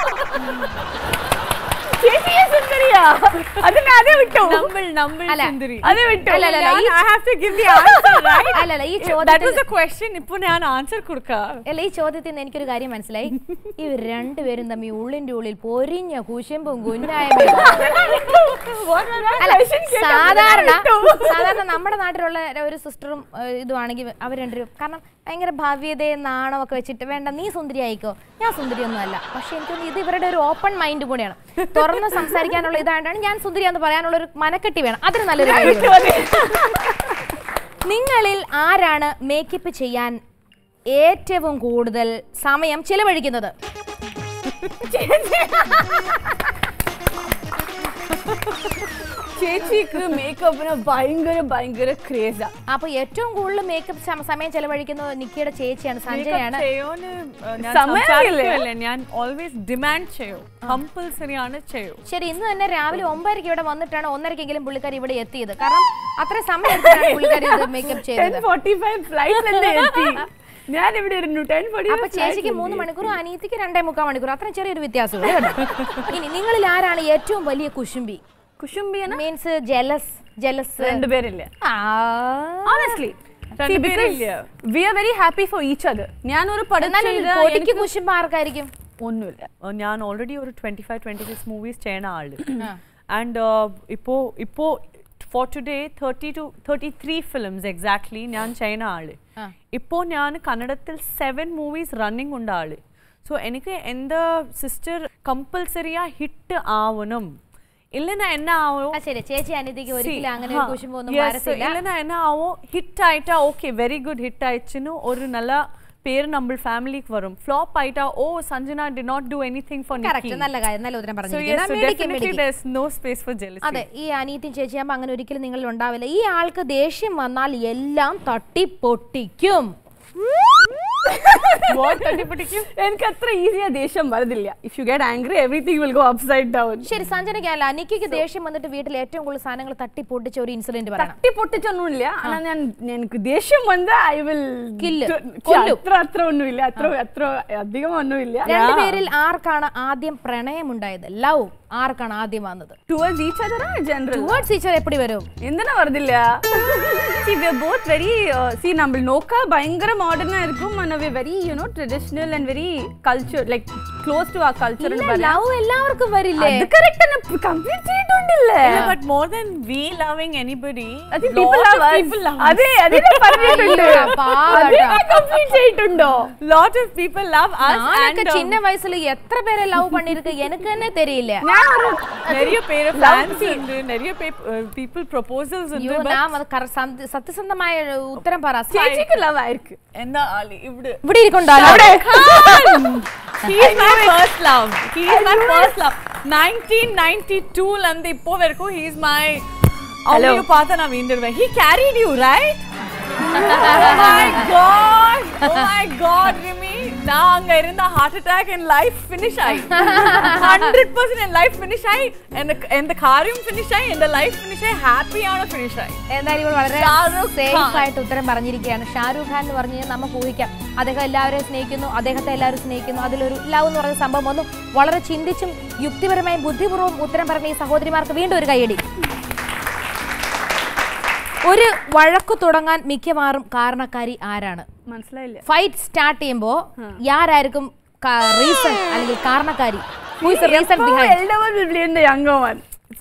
ചേച്ചിയെ സുന്ദരിയാ അത് ഞാൻ അതേ വിട്ടു നമ്മൾ നമ്മൾ അല്ല. സുന്ദരി അത് വിട്ടു അല്ല, അല്ല, അല്ല, ഈ- I have to give the answer right അല്ലല്ല ഈ that was ചോദ്യത്തിൽ the question ഇപ്പൊ ഞാൻ ആൻസർ കൊടുക്കാം അല്ല ഈ ചോദ്യത്തിൽ നിന്ന് എനിക്കൊരു കാര്യം മനസ്സിലായി ഇവർ രണ്ടുപേരും തമ്മിൽ ഉള്ളിന്റെ ഉള്ളിൽ പൊരിഞ്ഞ കുശുമ്പും കുന്നായ്മയും അല്ല സാധാരണ സാധാരണ നമ്മുടെ നാട്ടിലുള്ള ഒരു സിസ്റ്ററും ഇതുവാണെങ്കിൽ അവർ രണ്ടുപേരും കാരണം ഭയങ്കര ഭവ്യതയും നാണമൊക്കെ വെച്ചിട്ട് വേണ്ട നീ സുന്ദരി ആയിക്കോ ഞാൻ സുന്ദരിയൊന്നും അല്ല പക്ഷെ എനിക്കൊന്ന് ഇത് ഇവരുടെ ഒരു ഓപ്പൺ മൈൻഡ് കൂടിയാണ് തുറന്ന് സംസാരിക്കാനുള്ള ഇതായിട്ടാണ് ഞാൻ സുന്ദരിയാന്ന് പറയാനുള്ള ഒരു മനക്കെട്ടി വേണം അതൊരു നല്ലൊരു കാര്യമാണ് നിങ്ങളിൽ ആരാണ് മേക്കപ്പ് ചെയ്യാൻ ഏറ്റവും കൂടുതൽ സമയം ചിലവഴിക്കുന്നത് ചേച്ചിക്ക് മേക്കപ്പിന് ഭയങ്കര ഭയങ്കര ക്രേസാ അപ്പൊ ഏറ്റവും കൂടുതൽ മേക്കപ്പ് സമയം ചെലവഴിക്കുന്നത് നിക്കിയുടെ ചേച്ചിയാണ് സഞ്ജയാണ് ചെയ്യോന്ന് ഞാൻ സമയമില്ലേ? സംസാരിക്കുകയല്ല ഞാൻ ഓൾവേസ് ഡിമാൻഡ് ചെയ്യൂ കമ്പൽസറി ആണ് ചെയ്യൂ ശരി ഇന്ന് തന്നെ രാവിലെ ഒമ്പതരയ്ക്ക് ഇവിടെ വന്നിട്ടാണ് ഒന്നരക്കെങ്കിലും പുള്ളിക്കാരി ഇവിടെ എത്തിയത് കാരണം അത്ര സമയം എടുത്തിട്ടാണ് പുള്ളിക്കാരി ഇത് മേക്കപ്പ് ടെൻ ചെയ്തത് ഫോർട്ടി ഫൈവ് ഫ്ലൈറ്റ് എത്തി ഞാൻ ഇവിടെ ഇരുന്നു ടെൻ ഫോർട്ടി അപ്പൊ ചേച്ചിക്ക് മൂന്ന് മണിക്കൂർ അനിയത്തിക്ക് രണ്ടേ മുക്കാൽ മണിക്കൂർ അത്ര ചെറിയൊരു വ്യത്യാസമുള്ളൂ കേട്ടോ. ഇനി നിങ്ങളിൽ ആരാണ് ഏറ്റവും വലിയ കുശുംബി കുശുംബിയാണ് മീൻസ് ജലസ് ജലസ് രണ്ടുപേരില്ല ആ honestly See, because രണ്ടുപേരില്ല. we are very happy for each other ഞാൻ ഒരു പടം എന്നാലും ചെയ്ത പൊടിക്ക് എനിക്ക് കുശുമ്പ് ആർക്കായിരിക്കും ഒന്നുമില്ല Uh, ഞാൻ ഓൾറെഡി ഒരു twenty five twenty six movies ചെയ്യണ ആള് ആൻഡ് ഇപ്പോ ഇപ്പോ for today thirty two thirty three films exactly ഞാൻ ചെയ്യുന്ന ആള് ആ. ഇപ്പോൾ ഞാൻ കന്നഡത്തിൽ സെവൻ മൂവീസ് റണ്ണിങ് ഉണ്ട് ആള് സോ എനിക്ക് എൻ്റെ സിസ്റ്റർ കമ്പൽസറിയാ ഹിറ്റ് ആവണം ഇല്ലെന്നാ എന്നാ ആവോ ആ ശരി ചേച്ചി അനിയത്തിക്ക് ഒരിക്കലും അങ്ങനെ ഒരു കുശുമ്പ് ഒന്നും Yes, വരത്തില്ല இல்லைன்னா என்ன ஆகும் ஹிட் ஆயிட்டா ஓகே வெரி குட் ஹிட் ஆயிடுச்சுன்னு ஒரு நல்ல பேர் நம்ம ஃபேமிலிக்கு வரும் ஃப்ளாப் ஆயிட்டா ஓ Sanjana did not do anything for correct Nikki നല്ല കാര്യം നല്ല ഉത്തരം so yes പറഞ്ഞു so definitely there's no space for jealousy അതെ ഈ അനിയത്തിയും ചേച്ചിയാകുമ്പോൾ അങ്ങനെ ഒരിക്കലും നിങ്ങളിൽ ഉണ്ടാവില്ല ഈ ആൾക്ക് ദേഷ്യം വന്നാൽ എല്ലാം തട്ടിപ്പൊട്ടിക്കും what തട്ടിപ്പിടിക്കും എനിക്ക് അത്ര ഈസിയാ ദേഷ്യം വരുന്നില്ല if you get angry everything will go upside down ശരി സഞ്ജനയ്ക്കല്ല അനിക്കയ്ക്ക് ദേഷ്യം വന്നിട്ട് വീട്ടിൽ ഏറ്റവും കൂടുതൽ സാധനങ്ങൾ തട്ടിപ്പൊട്ടിച്ച ഒരു ഇൻസിഡന്റ് പറയണം തട്ടി പൊട്ടിച്ചൊന്നുമില്ല ആனா ഞാൻ എനിക്ക് ദേഷ്യം വന്ന ഐ വിൽ Kill. കൊല്ലും. അത്ര അത്ര ഒന്നുമില്ല അത്ര അത്ര അധികം ഒന്നുമില്ല രണ്ടുപേരിൽ ആർക്കാണ് ആദ്യം പ്രണയമുണ്ടായത് ലവ് ആർക്കാണ് ആദ്യം വന്നത് towards each other general towards teacher എപ്പടി വരും എന്തിനാ வருதில்ல see we are both very uh, see நம்ம நோக்கா பயங்கர மாடர்னா இருக்கும் and we are very you know traditional and very culture like close to our culture and love എല്ലാവർക്കും വരില്ലേ അത് correct ആണ് കംപ്ലീറ്റ് ചെയ്തിട്ടുണ്ടില്ല but more than we loving anybody I think lot people love of us. people love അതെ അതിനെ പറഞ്ഞിട്ടുണ്ട് പാവം അതിനെ കേട്ടോ. കംപ്ലീറ്റ് ചെയ്തിട്ടുണ്ടോ lot of people love us ഞാനൊക്കെ and um, ചിന്ന വയസ്സിൽ എത്ര പേരെ ലവ് പണിருக்கு എനിക്ക് തന്നെ തെരിയില്ല ഞാൻ ഒരു நிறைய பேர் fans ഉണ്ട് நிறைய people proposals അയ്യോ ഉണ്ട് നാം അത് കറ- സന്ത- സത്യസന്ധമായ ഒരു ഉത്തരം പറ ചേച്ചിക്ക് ലവ് ആയിരിക്കും എന്താ ആള് ഇവിടെ ഇവിടെ ഇരിക്കണ്ടോ he is my first love he is my first love 1992 ல இருந்து இப்போ வரைக்கும் he is my அவங்க பார்த்த நான் வீண்டுருவேன் he carried you right oh my god oh my god Rimi நான் அங்க இருந்த ஹார்ட் அட்டாக் என் லைஃப் ஃபினிஷ் ஆயி 100% என் லைஃப் ஃபினிஷ் ஆயி எனக்கு எந்த കാര്യം ഫിനിഷ് ആയി എന്റെ ലൈഫ് ഫിനിഷ് ആയി ഹാപ്പിയാണ് ഫിനിഷ് ആയി എന്തായാലും ഇവൾ വളരെ ഷാരൂഖ് സേഫ് ഖാൻ. ആയിട്ട് ഉത്തരം പറഞ്ഞിരിക്കുകയാണ് ഷാരൂഖ് ഖാൻ എന്ന് പറഞ്ഞു കഴിഞ്ഞാൽ നമുക്ക് ഊഹിക്കാം അദ്ദേഹം എല്ലാവരെയും സ്നേഹിക്കുന്നു അദ്ദേഹത്തെ എല്ലാവരും സ്നേഹിക്കുന്നു അതിലൊരു ലവ് എന്ന് പറയുന്ന സംഭവം ഒന്നും വളരെ ചിന്തിച്ചും യുക്തിപരമായും ബുദ്ധിപൂർവ്വം ഉത്തരം പറഞ്ഞ ഈ സഹോദരിമാർക്ക് വീണ്ടും ഒരു കൈയടി ഒരു വഴക്കു തുടങ്ങാൻ മിക്കവാറും കാരണക്കാരി ആരാണ് മനസ്സിലായില്ല ഫൈറ്റ് സ്റ്റാർട്ട് ചെയ്യുമ്പോ ആരായിരിക്കും റീസൺ അല്ലെങ്കിൽ കാരണക്കാരി reason behind elder will blame the younger one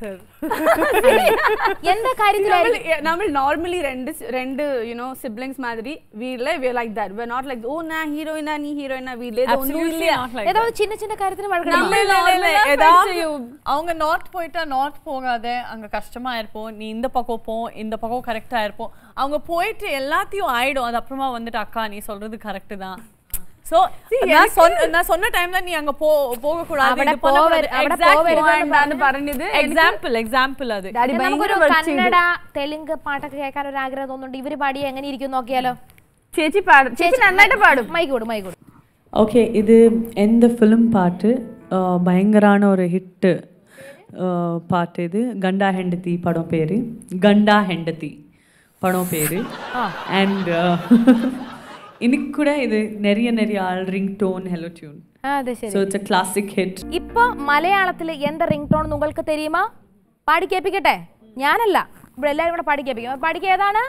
എന്താ കാര്യത്തിലായിരിക്കും നമ്മൾ നമ്മൾ നോർമലി രണ്ട് സ് രണ്ട് യുനോ സിബ്ലിങ്സ് മാതിരി വീട്ടിലെ we like that we not like ഓ നാ ഹീറോയിനാ നീ ഹീറോയിനാ വീട്ടിലെ Absolutely not like ஏதாவது சின்ன சின்ன காரியத்துல இல்ல, வழக்கம் இல்ல, இல்ல, இல்ல. normal ஆ ஏதாவது fight செய்யும். அவங்க நார்த் போயிட்டா நார்த் போகாத அங்க கஷ்டமா இருப்போம் நீ இந்த பக்கம் போ இந்த பக்கம் கரெக்டா இருப்போம் அவங்க போயிட்டு எல்லாத்தையும் ஆயிடும் அது அப்புறமா வந்துட்டு அக்கா நீ சொல்றது கரெக்ட் தான் சோ நான் சொன்ன நான் சொன்ன டைம்ல நீ அங்க போ போக கூடாது അവിടെ இது பண்ண പോവരുത്, അവിടെ പോവരുത് എന്ന് ആണ് പറഞ്ഞത് എക്സാമ്പിൾ എക്സാമ്പിൾ അത് ഡാഡി നമുക്കൊരു ഭയങ്കര work ചെയ്തു. കന്നഡ തെലുങ്ക് പാട്ടൊക്കെ കേൾക്കാൻ ഒരു ആഗ്രഹം തോന്നുന്നുണ്ട് ഇവര് പാടിയ എങ്ങനെ ഇരിക്കും നോക്കിയാലോ ചേച്ചി പാടും ചേച്ചി നന്നായിട്ട് പാടും മൈക്ക് കൊടു മൈക്ക് കൊടു ஓகே இது எந்த ஃபிலிம் பாட்டு அஹ், பயங்கரான ஒரு ஹிட்டு பாட்டு இது கண்டா ஹெண்டதி படம் பேர் கண்டா ஹெண்டதி படம் பேர் அண்ட் இன்னைக்கு கூட இது நிறைய நிறைய ஆள் ரிங் டோன் ஹெலோ டியூன் ആ അതെ ശരി so it's a classic hit ഇപ്പൊ മലയാളത്തില് എന്റെ റിംഗ് ടോൺ നിങ്ങൾക്ക് തെരിയുമാ പാടി കേൾപ്പിക്കട്ടെ ഞാനല്ല ഇവിടെ എല്ലാവരും കൂടെ പാടി കേൾപ്പിക്കും പാടിക്ക ഏതാണ്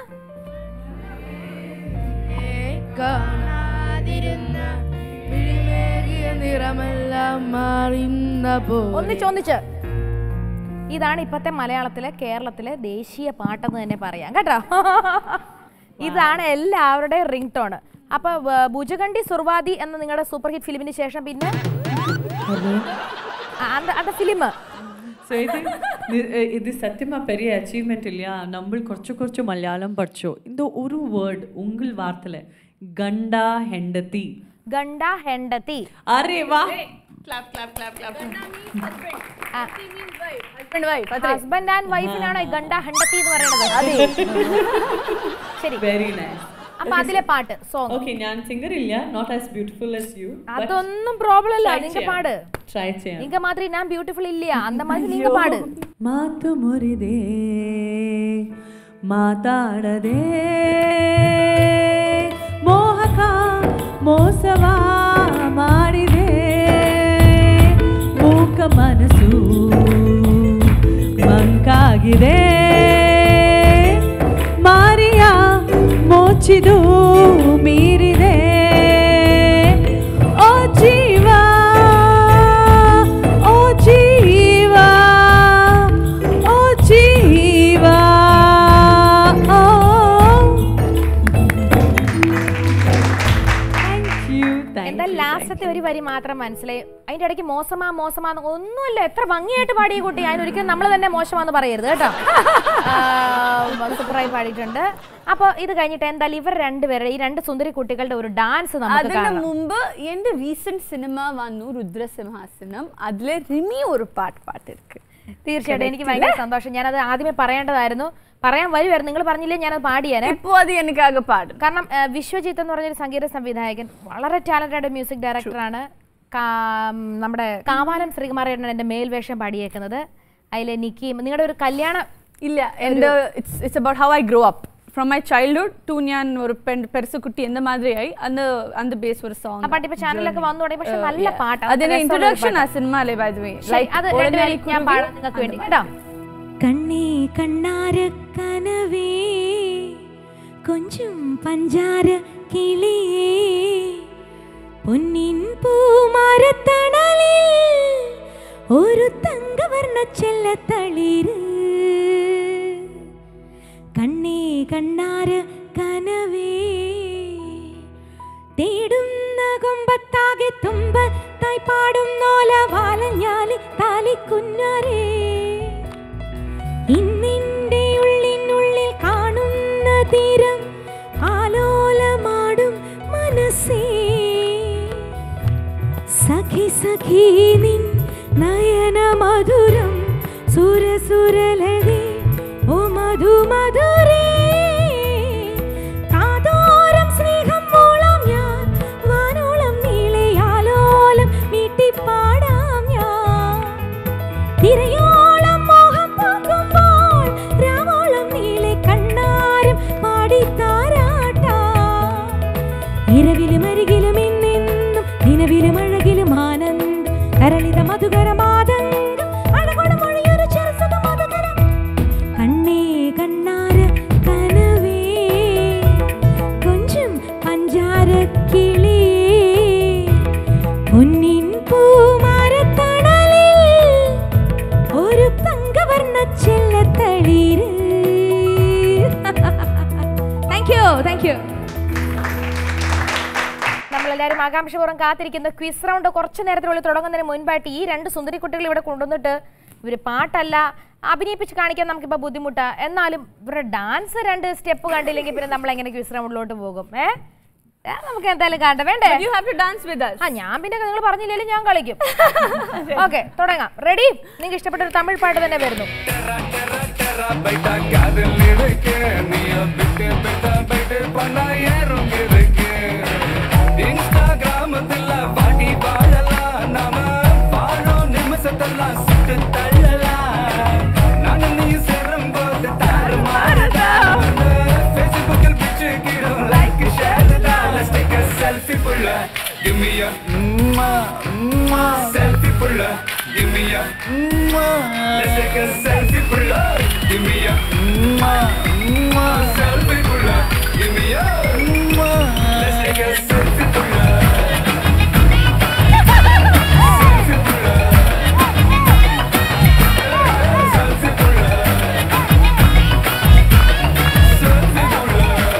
ഒന്നിച്ച് ഒന്നിച്ച് ഇതാണ് ഇപ്പത്തെ മലയാളത്തിലെ കേരളത്തിലെ ദേശീയ പാട്ടെന്ന് തന്നെ പറയാം കേട്ടോ ഇതാണ് എല്ലാവരുടെയും റിംഗ് ടോൺ അപ്പൊ വ- ഭുജഗണ്ഡി സുർവാദി എന്ന നിങ്ങളുടെ സൂപ്പർ ഹിറ്റ് ഫിലിമിന് ശേഷം പിന്നെ ആ, அந்த அந்த ഫിലിം ஸோ இது இது- இது சத்தியமா பெரிய அச்சீவ்மெண்ட் இல்லையா நம்ம குறைச்சு குறைச்சு மலையாளம் படிச்சோம் இந்த ஒரு வேர்ட் உங்கள் வார்த்தையில கண்டா ஹெண்டதி ഗണ്ട ഹെണ്ടത്തി அரே வா ഹസ്ബൻഡ് വൈഫ് ഹസ്ബൻഡ് ആൻഡ് വൈഫിനാണ് ഈ ഗണ്ട ഹെണ്ടത്തി എന്ന് പറയുന്നത് ശരി வெரி நைஸ் അപ്പൊ അതിലെ പാട്ട് സോങ് ஓகே ഞാൻ സിംഗർ ഇല്ല not as beautiful as you അതൊന്നും പ്രോബ്ലം അല്ല നിങ്ങ പാട് ട്രൈ ചെയ്യാം നിങ്ങ മാത്രം ഞാൻ ബ്യൂട്ടിഫുൾ ഇല്ല അന്ത மாதிரி நீங்க പാട് ಮಾತು ಮುರಿದೆ ಮಾತಾಡದೆ ಮೋಹಕ ಮೋಸವ ಮಾಡಿದೆ ಮೂಕ ಮನಸ್ಸು ಮಂಕಾಗಿದೆ ಮಾರಿಯ ಮೋಚಿದು ಮೀರಿದೆ ಓ ಜೀವ ಓ ಜೀವ ಓ ಜೀವ ಓ താങ്ക് യു എന്താ ലാസ്റ്റത്തെ ഒരു വരി മാത്രം മനസ്സിലായി അതിന്റെ ഇടയ്ക്ക് മോശമാ മോശമാ എന്ന് ഒന്നുമല്ല എത്ര ഭംഗിയായിട്ട് പാടിയ കുട്ടി അതിനൊരിക്കലും നമ്മൾ തന്നെ മോശമാന്ന് പറയരുത് കേട്ടോ സൂപ്പറായി പാടിയിട്ടുണ്ട് അപ്പൊ ഇത് കഴിഞ്ഞിട്ട് എന്തായാലും ഇവർ രണ്ടുപേരുടെ ഈ രണ്ട് സുന്ദരി കുട്ടികളുടെ ഒരു ഡാൻസ് നമുക്ക് അതിന് കാണാം മുമ്പ് എന്റെ റീസെന്റ് സിനിമ വന്നു രുദ്രസിംഹാസനം അതിലെ റിമി ഒരു പാട്ട് പാട്ടിருக்கு തീർച്ചയായിട്ടും എനിക്ക് ഭയങ്കര സന്തോഷം ഞാനത് ആദ്യമേ പറയേണ്ടതായിരുന്നു പറയാൻ വരുമായിരുന്നു നിങ്ങൾ പറഞ്ഞില്ലേ ഞാനത് പാടിയേനെ ഇപ്പൊ അത് എനിക്കാകെ പാടും കാരണം ആ, വിശ്വജിത്ത് എന്ന് പറഞ്ഞൊരു സംഗീത സംവിധായകൻ വളരെ ടാലന്റഡ് മ്യൂസിക് ഡയറക്ടറാണ് നമ്മുടെ കാവാലം ശ്രീകുമാരേട്ടൻ എന്റെ മേൽവേഷം പാടിയേക്കുന്നത് അതിലെ നിക്കിയും നിങ്ങളുടെ ഒരു കല്യാണ ഇല്ല എന്റെ it's it's about how I grow up from my childhood to ഞാൻ ഒരു പെൺ- പെരുസുക്കുട്ടി എന്ന മാതിരിയായി അന്ന് അന്ന് ബേസ് ഒരു ആ സോങ് പാട്ട് ഇപ്പൊ ചാനലൊക്കെ വന്നു തുടങ്ങി പക്ഷെ നല്ല പാട്ടാണ് അതിന്റെ രസമുള്ള ഒരു ഇൻട്രൊഡക്ഷൻ ആ പാട്ട്. സിനിമയിലെ ബൈ ദ വേ ശരി, അത് രണ്ടുപേരും ഞാൻ പാടാം നിങ്ങൾക്ക് വേണ്ടി കേട്ടോ കണ്ണേ കണ്ണാര കനവേ കൊഞ്ചും പഞ്ചാര കിളിയേ പൊന്നിൻ പൂമാരത്തണലിൽ ഒരു തങ്കവർണ്ണ ചെല്ലത്തളിര് കണ്ണേ കണ്ണാര കനവേ തേടുന്ന കൊമ്പത്താകെ തുമ്പത്തായി പാടും നോല വാലഞ്ഞാലി താലിക്കുഞ്ഞരേ ഇന്നിൻ്റെ ഉള്ളിനുള്ളിൽ കാണുന്ന തീരം ആലോലമാടും മനസ്സേ സഖി സഖി നിൻ നയന മധുരം സുരസുരലകി ഓ മധു മധുരേ കാതോരം സ്നേഹം മൂളം ഞാൻ വാനോളം നീളയാലോലം മീട്ടിപ്പാടാം ഞാൻ തിരയോളം മോഹം പൂക്കുമ്പോൾ രാവോളം നീളെ കണ്ണാരം പാടിത്താരാട്ടാ ഇരവിലും അരികിലും ഇന്നെന്നും നിലവിലും അഴകിലും ആനന്ദം കരളിത മധുകരമാതങ്കം അഴകൊടു മൊഴിയൊരു ചെറുസുത മധുകരം കണ്ണേ കണ്ണാര കനവേ കൊഞ്ചും പഞ്ചാര കിളിയേ പൊന്നിൻ പൂമാരത്തണലിൽ ഒരു തങ്കവർണ്ണ ചെല്ലത്തളിര് താങ്ക് യു താങ്ക് യു നമ്മളെല്ലാവരും ആകാംക്ഷപൂർവ്വം കാത്തിരിക്കുന്ന ക്വിസ് റൗണ്ട് കുറച്ച് നേരത്തിനുള്ളിൽ തുടങ്ങുന്നതിന് മുൻപായിട്ട് ഈ രണ്ട് സുന്ദരി കുട്ടികൾ ഇവിടെ കൊണ്ടുവന്നിട്ട് ഇവര് പാട്ടല്ല അഭിനയിപ്പിച്ച് കാണിക്കാൻ നമുക്കിപ്പോൾ ബുദ്ധിമുട്ടാ എന്നാലും ഇവരുടെ ഡാൻസ് രണ്ട് സ്റ്റെപ്പ് കണ്ടില്ലെങ്കിൽ പിന്നെ നമ്മൾ എങ്ങനെ ക്വിസ് റൗണ്ടിലോട്ട് പോകും ഏ ഏ, നമുക്ക് എന്തായാലും കാണട്ടെ വേണ്ടേ you have to dance with us ആ ഞാൻ പിന്നെ നിങ്ങൾ പറഞ്ഞില്ലെങ്കിലും ഞാൻ കളിക്കും ഓക്കെ തുടങ്ങാം റെഡി നിങ്ങൾക്ക് ഇഷ്ടപ്പെട്ട ഒരു തമിഴ് പാട്ട് തന്നെ വരുന്നു பைட்டா காதல் இருக்கு நீ விட்டு விட்டு பைட்டு பண்ணா ஏறும் இருக்கு இன்ஸ்டாகிராமத்துல பாடி வாழலாம் நாம வாழும் நிமிஷத்தெல்லாம் சுட்டு தள்ளலாம் நானும் நீ சேரும் போது தாறு மாறதா ஃபேஸ்புக்கில் பிச்சு கிடும் லைக் ஷேர் தான் லெட்ஸ் டேக் a செல்ஃபி புள்ள give me a செல்ஃபி புள்ள give me a let's take a selfie புள்ள give me a selfie புள்ள give me a let's take a selfie புள்ள Selfie புள்ள. Selfie புள்ள. Selfie புள்ள.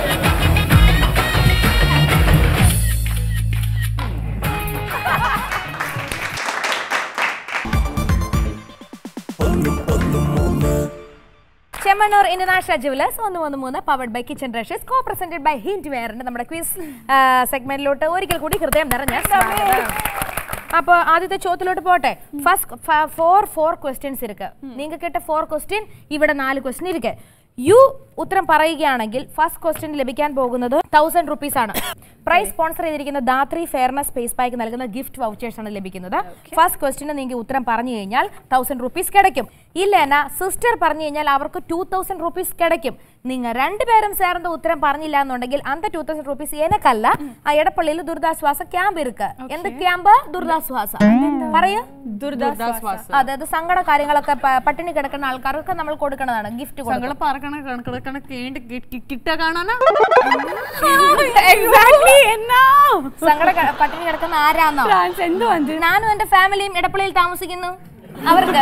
ചെമ്മണ്ണൂർ ഇന്റർനാഷണൽ ജുവലേഴ്സ് ഒന്ന് മൂന്ന് മൂന്ന് പവർഡ് ബൈ കിച്ചൺ റഷസ് കോ പ്രസന്റഡ് ബൈ ഹിന്റ് വെയറിന്റെ നമ്മുടെ ക്വിസ് സെഗ്മെന്റിലോട്ട് ഒരിക്കൽ കൂടി ഹൃദയം നിറഞ്ഞ സ്വാഗതം. അപ്പോൾ ആദ്യത്തെ ചോദ്യത്തിലോട്ട് പോട്ടെ ഫസ്റ്റ് ഫോർ ഫോർ ക്വസ്റ്റ്യൻസ് ഇருக்கு നിങ്ങൾക്ക് കേട്ട ഫോർ ക്വസ്റ്റ്യൻ ഇവിടെ നാല് ക്വസ്റ്റ്യൻ ഇരിക്കെ യു ഉത്തരം പറയുകയാണെങ്കിൽ ഫസ്റ്റ് ക്വസ്റ്റ്യൻ ലഭിക്കാൻ പോകുന്നത് തൗസൻഡ് റുപ്പീസ് ആണ് പ്രൈസ് സ്പോൺസർ ചെയ്തിരിക്കുന്ന ദാത്രി ഫെയർനെസ് സ്പേസ് പാക്ക് നൽകുന്ന ഗിഫ്റ്റ് വൗച്ചേഴ്സ് ആണ് ലഭിക്കുന്നത് ഫസ്റ്റ് ക്വസ്റ്റിന് നിങ്ങൾക്ക് ഉത്തരം പറഞ്ഞു കഴിഞ്ഞാൽ തൗസൻഡ് റുപ്പീസ് കിടക്കും ഇല്ല സിസ്റ്റർ പറഞ്ഞു കഴിഞ്ഞാൽ അവർക്ക് ടൂ തൗസൻഡ് റുപ്പീസ് കിടക്കും നിങ്ങൾ രണ്ടുപേരും ചേർന്ന് ഉത്തരം പറഞ്ഞില്ല എന്നുണ്ടെങ്കിൽ അന്ത ടൂ തൗസൻഡ് റുപ്പീസ് എനക്കല്ല ആ എടപ്പള്ളിയിൽ ദുരിതാശ്വാസ ക്യാമ്പ് ഇருக்கு എന്ത് ക്യാമ്പ് ദുരിതാശ്വാസ പറയൂ അതായത് സങ്കട കാര്യങ്ങളൊക്കെ പ- പട്ടിണി കിടക്കുന്ന ആൾക്കാർക്ക് നമ്മൾ കൊടുക്കുന്നതാണ് ഗിഫ്റ്റ് കൊടുക്കും ഞങ്ങള് പറക്കണ കണക്കിടക്കണ കേണ്ട് കിട്ട കാണാനാ എക്സാക്ട്ലി എന്നാ സങ്കട ക- പട്ടിണി കിടക്കുന്ന ആരാന്നോ ഡാൻസ് എന്ത് വന്ന് ഞാനും എന്റെ ഫാമിലിയും ഇടപ്പള്ളിയിൽ താമസിക്കുന്നു അവർക്ക്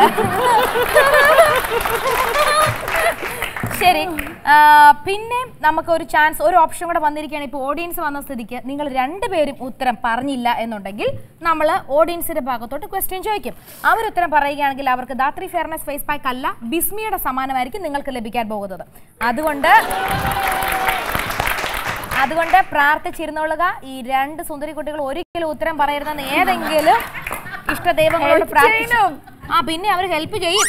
ശരി ആ, പിന്നെ നമുക്ക് ഒരു ചാൻസ് ഒരു ഓപ്ഷൻ കൂടെ വന്നിരിക്കുകയാണ് ഇപ്പോൾ ഓഡിയൻസ് വന്ന സ്ഥിതിക്ക് നിങ്ങൾ രണ്ടുപേരും ഉത്തരം പറഞ്ഞില്ല എന്നുണ്ടെങ്കിൽ നമ്മൾ ഓഡിയൻസിന്റെ ഭാഗത്തോട്ട് ക്വസ്റ്റ്യൻ ചോദിക്കും അവർ ഉത്തരം പറയുകയാണെങ്കിൽ അവർക്ക് ദാത്രി ഫെയർനെസ് ഫേസ് പാക്ക് അല്ല ബിസ്മിയുടെ സമ്മാനമായിരിക്കും നിങ്ങൾക്ക് ലഭിക്കാൻ പോകുന്നത് അതുകൊണ്ട് അതുകൊണ്ട് പ്രാർത്ഥിച്ചിരുന്നോളുക ഈ രണ്ട് സുന്ദരി കുട്ടികൾ ഒരിക്കലും ഉത്തരം പറയരുതെന്ന് ഏതെങ്കിലും ഇഷ്ടദൈവങ്ങളോട് പ്രാർത്ഥിച്ചു ആ പിന്നെ അവർ ഹെൽപ്പ് ചെയ്യും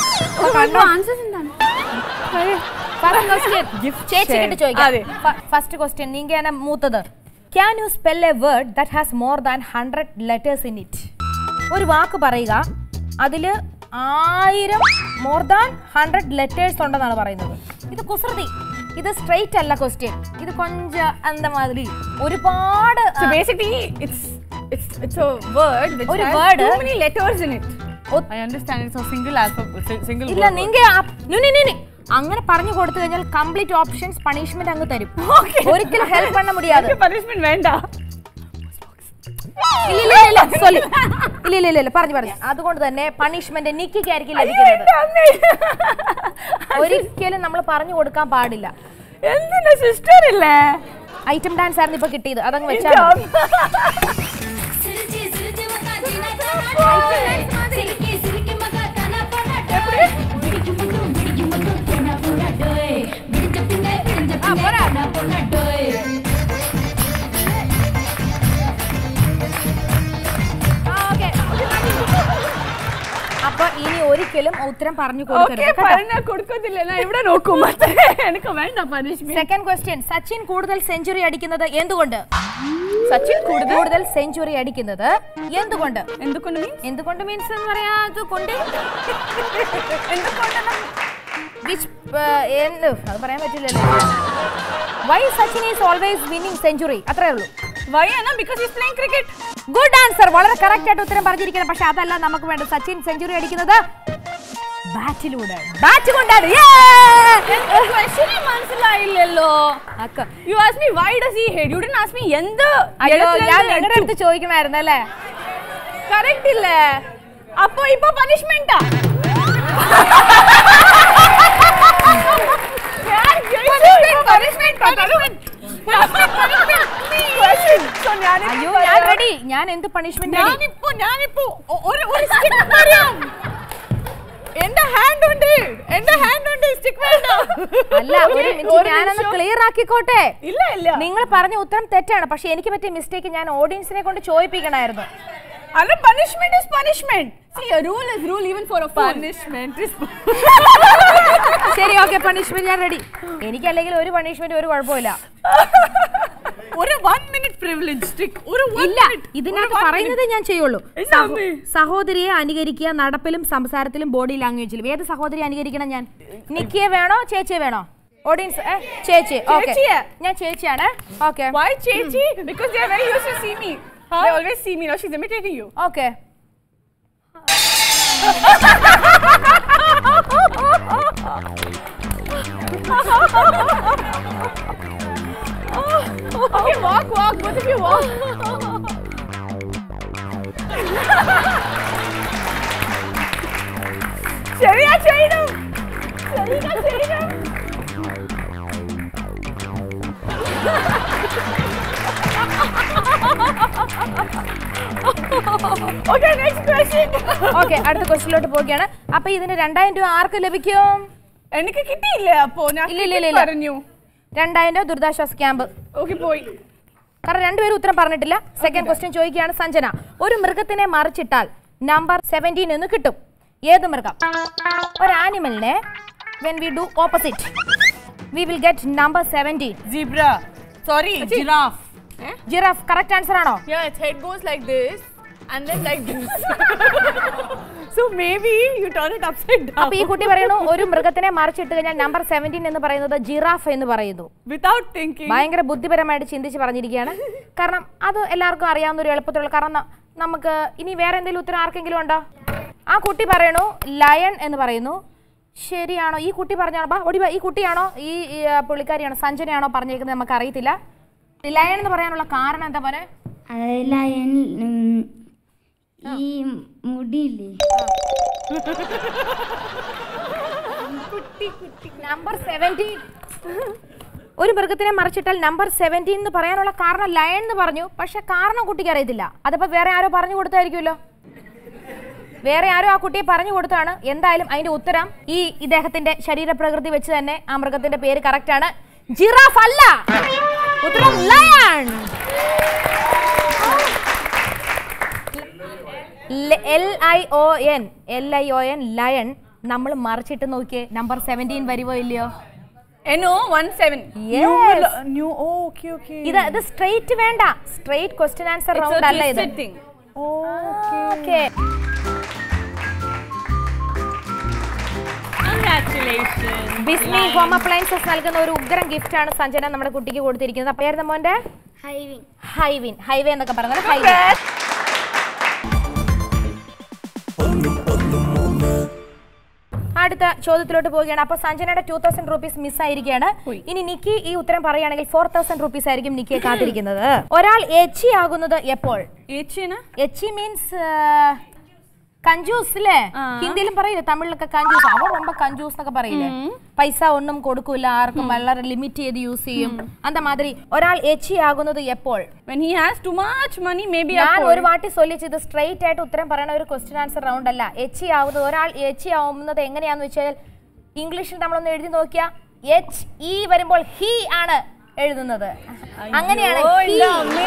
ചേച്ചിക്കിട്ട് ചോദിക്കാം ഫസ്റ്റ് ക്വസ്റ്റ്യൻ നീങ്കാണ് മൂത്തത് can you spell a word that has more than hundred letters in it ഒരു വാക്ക് പറയുക അതില് ആയിരം മോർ ദാൻ ഹൺഡ്രഡ് ലെറ്റേഴ്സ് ഉണ്ടെന്നാണ് പറയുന്നത് ഇത് കുസൃതി ഇത് സ്ട്രെയിറ്റ് അല്ല ക്വസ്റ്റ്യൻ ഇത് കൊഞ്ച അന്ത മാതിരി ഒരുപാട് So basically, it's it's it's a word which ഒരു has word. too many letters in it. I understand it's a single alphabet, si- single ഇല്ല word. നിങ്ങ അങ്ങനെ പറഞ്ഞു കൊടുത്തു കഴിഞ്ഞാൽ കംപ്ലീറ്റ് ഓപ്ഷൻസ് പണിഷ്മെന്റ് അങ്ങ് തരും ഒരിക്കലും ഹെൽപ്പ് பண்ண முடியாது punishment വേണ്ട ഇല്ല ഇല്ല ഇല്ല sorry. ഇല്ല ഇല്ല ഇല്ല ഇല്ല പറഞ്ഞു പറഞ്ഞു അതുകൊണ്ട് തന്നെ പണിഷ്മെന്റ് നിക്കിക്കായിരിക്കും ലഭിക്കുന്നത് ഒരിക്കലും നമ്മൾ പറഞ്ഞു കൊടുക്കാൻ പാടില്ല എന്തിനാ സിസ്റ്റർ ഇല്ലേ ഐറ്റം ഡാൻസ് ആയിരുന്നു ഇപ്പൊ കിട്ടിയത് അതങ്ങ് വെച്ചാൽ മതി. சிரிச்சி சிரிச்சி மகா ஜீனா சிரிக்கி சிரிக்கி மகா தனா போடா டோய் பிடிக்கு மட்டும் பிடிக்கு மட்டும் தனா போடா டோய் பிடிச்ச பின்ன பிடிச்ச பின்ன தனா போடா டோய் അപ്പൊ ഇനി ഒരിക്കലും ഉത്തരം പറഞ്ഞു ഓക്കെ കൊടുക്കരുത് പറഞ്ഞ കൊടുക്കത്തില്ല ഞാൻ ഇവിടെ നോക്കും മറ്റേ എനിക്ക് വേണ്ട പണിഷ്മെന്റ് സെക്കൻഡ് ക്വസ്റ്റ്യൻ സച്ചിൻ കൂടുതൽ സെഞ്ചുറി അടിക്കുന്നത് എന്തുകൊണ്ട് സച്ചിൻ കൂടുതൽ കൂടുതൽ സെഞ്ചുറി അടിക്കുന്നത് എന്തുകൊണ്ട് എന്തുകൊണ്ട് means? എന്തുകൊണ്ട് മീൻസ് എന്ന് പറയാ കൊണ്ട് Which, uh, എന്ത് അത് പറയാൻ പറ്റില്ലല്ലോ why Sachin is always winning century അത്രേ ഉള്ളൂ Why ആണ് because he's playing cricket good answer വളരെ കറക്റ്റ് ആയിട്ട് ഉത്തരം പറഞ്ഞിരിക്കുന്നത് പക്ഷെ അതല്ല നമുക്ക് വേണ്ട സച്ചിൻ സെഞ്ചുറി അടിക്കുന്നത് ബാറ്റിലൂടെ ബാറ്റ് കൊണ്ടാണ് ക്വസ്റ്റ്യൻ മനസ്സിലായില്ലല്ലോ അക്ക you ask me why does he hate you didn't ask me എന്ത് അയ്യോ ഞാൻ നിങ്ങളുടെ അടുത്ത് ചോദിക്കണമായിരുന്നു അല്ലേ കറക്റ്റ് ഇല്ലേ അപ്പൊ ഇപ്പൊ പണിഷ്മെന്റാ അയ്യോ ഞാൻ റെഡി ഞാൻ എന്ത് പണിഷ്മെന്റ് ഞാനിപ്പോ ഞാനിപ്പോ ഒ- ഒരു ഒരു സ്റ്റിക്ക് തരാം എന്റെ ഹാൻഡ് ഉണ്ട് എന്റെ ഹാൻഡ് ഉണ്ട് സ്റ്റിക്ക് വേണ്ട അല്ല ഒരു മിനിറ്റ് ഞാനൊന്ന് ക്ലിയർ ആക്കിക്കോട്ടെ ഇല്ല ഇല്ല നിങ്ങൾ പറഞ്ഞ ഉത്തരം തെറ്റാണ് പക്ഷെ എനിക്ക് പറ്റിയ മിസ്റ്റേക്ക് ഞാൻ ഓഡിയൻസിനെ കൊണ്ട് ചോദിപ്പിക്കണമായിരുന്നു അല്ല punishment is punishment See, a rule is rule even for a fool. Punishment is ശരി ഓക്കെ പണിഷ്മെന്റ് ഞാൻ റെഡി എനിക്കല്ലെങ്കിൽ ഒരു പണിഷ്മെന്റ് ഒരു കുഴപ്പമില്ല ഒരു വൺ മിനിറ്റ് പ്രിവിലേജ് സ്റ്റിക്ക് ഒരു one ഇല്ല minute. ഇതിനകത്ത് ഒരു one പറയുന്നത് ഞാൻ ചെയ്യുള്ളൂ ഇല്ല, സഹോ- അമ്മേ. സഹോദരിയെ അനുകരിക്കുക നടപ്പിലും സംസാരത്തിലും ബോഡി ലാംഗ്വേജിലും ഏത് സഹോദരി അനുകരിക്കണം ഞാൻ നിക്കിയെ വേണോ ചേച്ചിയെ വേണോ ഓഡിയൻസ് ഏ, ചേച്ചി ഓക്കെ ചേച്ചിയെ. ഞാൻ ചേച്ചിയാണ് okay minute. Why Chechi? Because they are very used to see me. They always see me. Now she's imitating you. Okay Okay, walk, walk. Both of you walk. ശരിയാ ചെയ്യണം ശരിയാ ചെയ്യണം Okay, next question. ഓക്കെ അടുത്ത ക്വസ്റ്റിലോട്ട് പോവുകയാണ് അപ്പൊ ഇതിന് രണ്ടായിരം രൂപ ആർക്ക് ലഭിക്കും എനിക്ക് കിട്ടിയില്ലേ അപ്പോ ഞാൻ ഇല്ല, ഇല്ല, ഇല്ല, cricket ഇല്ല. പറഞ്ഞു രണ്ടായിരം രൂപ ദുരിതാശ്വാസ ക്യാമ്പ് ഓക്കെ പോയി കാരണം രണ്ടുപേരും ഉത്തരം പറഞ്ഞിട്ടില്ല സെക്കൻഡ് ക്വസ്റ്റ്യൻ ചോദിക്കുകയാണ് സഞ്ജന ഒരു മൃഗത്തിനെ മറിച്ചിട്ടാൽ നമ്പർ സെവൻറ്റീൻ എന്ന് കിട്ടും ഏത് മൃഗം ഒരു ആനിമലിനെ when we do opposite we will get number seventeen Zebra. Sorry, giraffe. Giraffe correct answer ആണോ Yeah, its head goes like this and then like this. so maybe you turn it upside down അപ്പൊ ഈ കുട്ടി പറയുന്നു ഒരു മൃഗത്തിനെ മറിച്ചിട്ട് കഴിഞ്ഞാൽ നമ്പർ സെവൻറ്റീൻ എന്ന് പറയുന്നത് ജിറാഫ് എന്ന് പറയുന്നു without thinking. ഭയങ്കര ബുദ്ധിപരമായിട്ട് ചിന്തിച്ച് പറഞ്ഞിരിക്കുകയാണ് കാരണം അത് എല്ലാവർക്കും അറിയാവുന്ന ഒരു എളുപ്പത്തിലുള്ള കാരണം ന- നമുക്ക് ഇനി വേറെ എന്തെങ്കിലും ഉത്തരം ആർക്കെങ്കിലും ഉണ്ടോ ആ കുട്ടി പറയണു ലയൺ എന്ന് പറയുന്നു ശരിയാണോ ഈ കുട്ടി പറഞ്ഞാണോ ബാ ഓടി ബാ ഈ കുട്ടിയാണോ ഈ ഈ, ആ, പുള്ളിക്കാരിയാണോ സഞ്ജനയാണോ പറഞ്ഞേക്കുന്നത് നമുക്ക് അറിയത്തില്ല ലയൺ എന്ന് പറയാനുള്ള കാരണം എന്താ പോലെ അതല്ല ഈ മുടിയില്ലേ നമ്പർ സെവൻറ്റീൻ ഒരു മൃഗത്തിനെ മറിച്ചിട്ടാൽ നമ്പർ സെവൻറ്റീൻ എന്ന് പറയാനുള്ള കാരണം ലയൺ എന്ന് പറഞ്ഞു പക്ഷെ കാരണം കുട്ടിക്ക് അറിയത്തില്ല അതിപ്പോ വേറെ ആരോ പറഞ്ഞു കൊടുത്തായിരിക്കുമല്ലോ വേറെ ആരോ ആ കുട്ടിയെ പറഞ്ഞു കൊടുത്താണ് എന്തായാലും അതിന്റെ ഉത്തരം ഈ ഇദ്ദേഹത്തിന്റെ ശരീരപ്രകൃതി വെച്ച് തന്നെ ആ മൃഗത്തിന്റെ പേര് കറക്റ്റ് ആണ് ജിറാഫ് അല്ല ഉത്തരം lion L I O N L I O N lion നമ്മൾ മറിച്ചിട്ട് നോക്കിയേ നമ്പർ സെവൻറ്റീൻ വരുമോ ഇല്ലയോ NO 17. Yes. New. Oh, okay, okay. ഇത് ഇത് സ്ട്രെയിറ്റ് വേണ്ട straight question answer It's round a അല്ല ഇത് twisted thing. Okay Bismi home appliances നൽകുന്ന ഒരു ഉഗ്രം ഗിഫ്റ്റ് ആണ് സഞ്ജന നമ്മുടെ കുട്ടിക്ക് കൊടുത്തിരിക്കുന്നത് പേര് മോന്റെ ഹൈവിങ് ഹൈവിൻ ഹൈവേ എന്നൊക്കെ പറയുന്നത് ഹൈവേ അടുത്ത ചോദ്യത്തിലോട്ട് പോവുകയാണ് അപ്പൊ സഞ്ജനയുടെ ടൂ തൗസൻഡ് റുപ്പീസ് മിസ് ആയിരിക്കുകയാണ് ഇനി നിക്കി ഈ ഉത്തരം പറയുകയാണെങ്കിൽ ഫോർ തൗസൻഡ് റുപ്പീസ് ആയിരിക്കും നിക്കിയെ കാത്തിരിക്കുന്നത് ഒരാൾ എച്ചി ആകുന്നത് എപ്പോൾ ഏച്ചിന് എച്ചി മീൻസ് കഞ്ചൂസ് അല്ലേ ഹിന്ദിയിലും പറയില്ലേ തമിഴിലൊക്കെ കഞ്ചൂസ് അവൻ ரொம்ப കഞ്ചൂസ് എന്നൊക്കെ പറയില്ലേ പൈസ ഒന്നും കൊടുക്കൂല ആർക്കും വളരെ ലിമിറ്റ് ചെയ്ത് യൂസ് ചെയ്യും അന്ത മാതിരി ഒരാൾ എച്ചി ആകുന്നത് എപ്പോൾ when he has too much money maybe ഞാൻ അപ്പോൾ. ഒരു വാട്ടി സൊല്ലിച്ച് ഇത് സ്ട്രെയിറ്റ് ആയിട്ട് ഉത്തരം പറയണ ഒരു ക്വസ്റ്റ്യൻ ആൻസർ റൗണ്ട് അല്ല എച്ചി ആവുന്നത് ഒരാൾ എച്ചി ആവുന്നത് എങ്ങനെയാന്ന് വെച്ചാൽ ഇംഗ്ലീഷിൽ നമ്മളൊന്ന് എഴുതി നോക്കിയാ എച്ച് ഇ വരുമ്പോൾ ഹി ആണ് എഴുതുന്നത് അങ്ങനെയാണ് ഓ, he. എൻ്റെ അമ്മേ.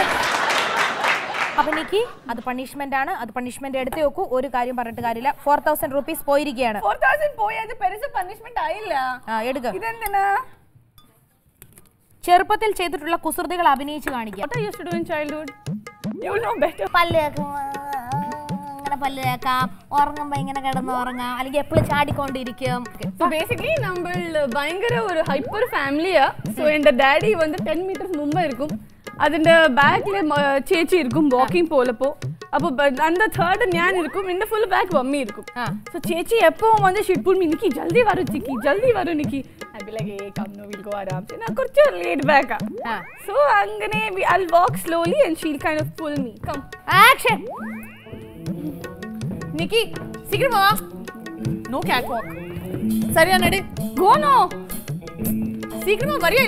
അപ്പൊ എനിക്ക് അത് പണിഷ്മെന്റ് ആണ് അത് പണിഷ്മെന്റ് എടുത്തു നോക്കൂ ഒരു കാര്യം പറഞ്ഞിട്ട് കാര്യമില്ല ഫോർ തൗസൻഡ് റുപ്പീസ് പോയിരിക്കുകയാണ് 4000 പോയി അത് പെരുസ് പണിഷ്മെന്റ് ആയില്ല ആ എടുക്ക ഇതെന്തിനാ ചെറുപ്പത്തിൽ ചെയ്തിട്ടുള്ള കുസൃതികൾ അഭിനയിച്ച് കാണിക്കുക what are you used to do in childhood you will know better പല്ല് തേക്കും, ഇങ്ങനെ പല്ല് തേക്കാം ഉറങ്ങുമ്പോ ഇങ്ങനെ കിടന്ന് ഉറങ്ങാം അല്ലെങ്കിൽ എപ്പോഴും ചാടിക്കൊണ്ടിരിക്കും so basically നമ്മൾ ഭയങ്കര ഒരു ഹൈപ്പർ ഫാമിലിയാ സോ എന്റെ ഡാഡി வந்து ടെൻ മീറ്റർ മുമ്പ് இருக்கும் അതിന്റെ ബാക്കിൽ ചേച്ചി இருக்கும் വാക്കിംഗ് പോലപ്പോ അപ്പൊ ബ- அந்த തേർഡ് ഞാൻ ഇരിക്കും എന്റെ ഫുൾ ബാക്ക് മമ്മി ഇരിക്കും ആ. സോ ചേച്ചി എപ്പോ വന്ന് ഷീറ്റ് പുൾ നിക്കി ജൽദി വരൂ ചിക്കി ജൽദി വരൂ Nikki I be like a come no will go ആരാം ഞാൻ കുറച്ച് ലേറ്റ് ബാക്കാ ആ. സോ അങ്ങനെ I walk slowly and she'll kind of pull me come action Nikki சீக்கிரமா வா நோ கேட் வாக் சரியா நடு ഗോ നോ சீக்கிரமா வரியா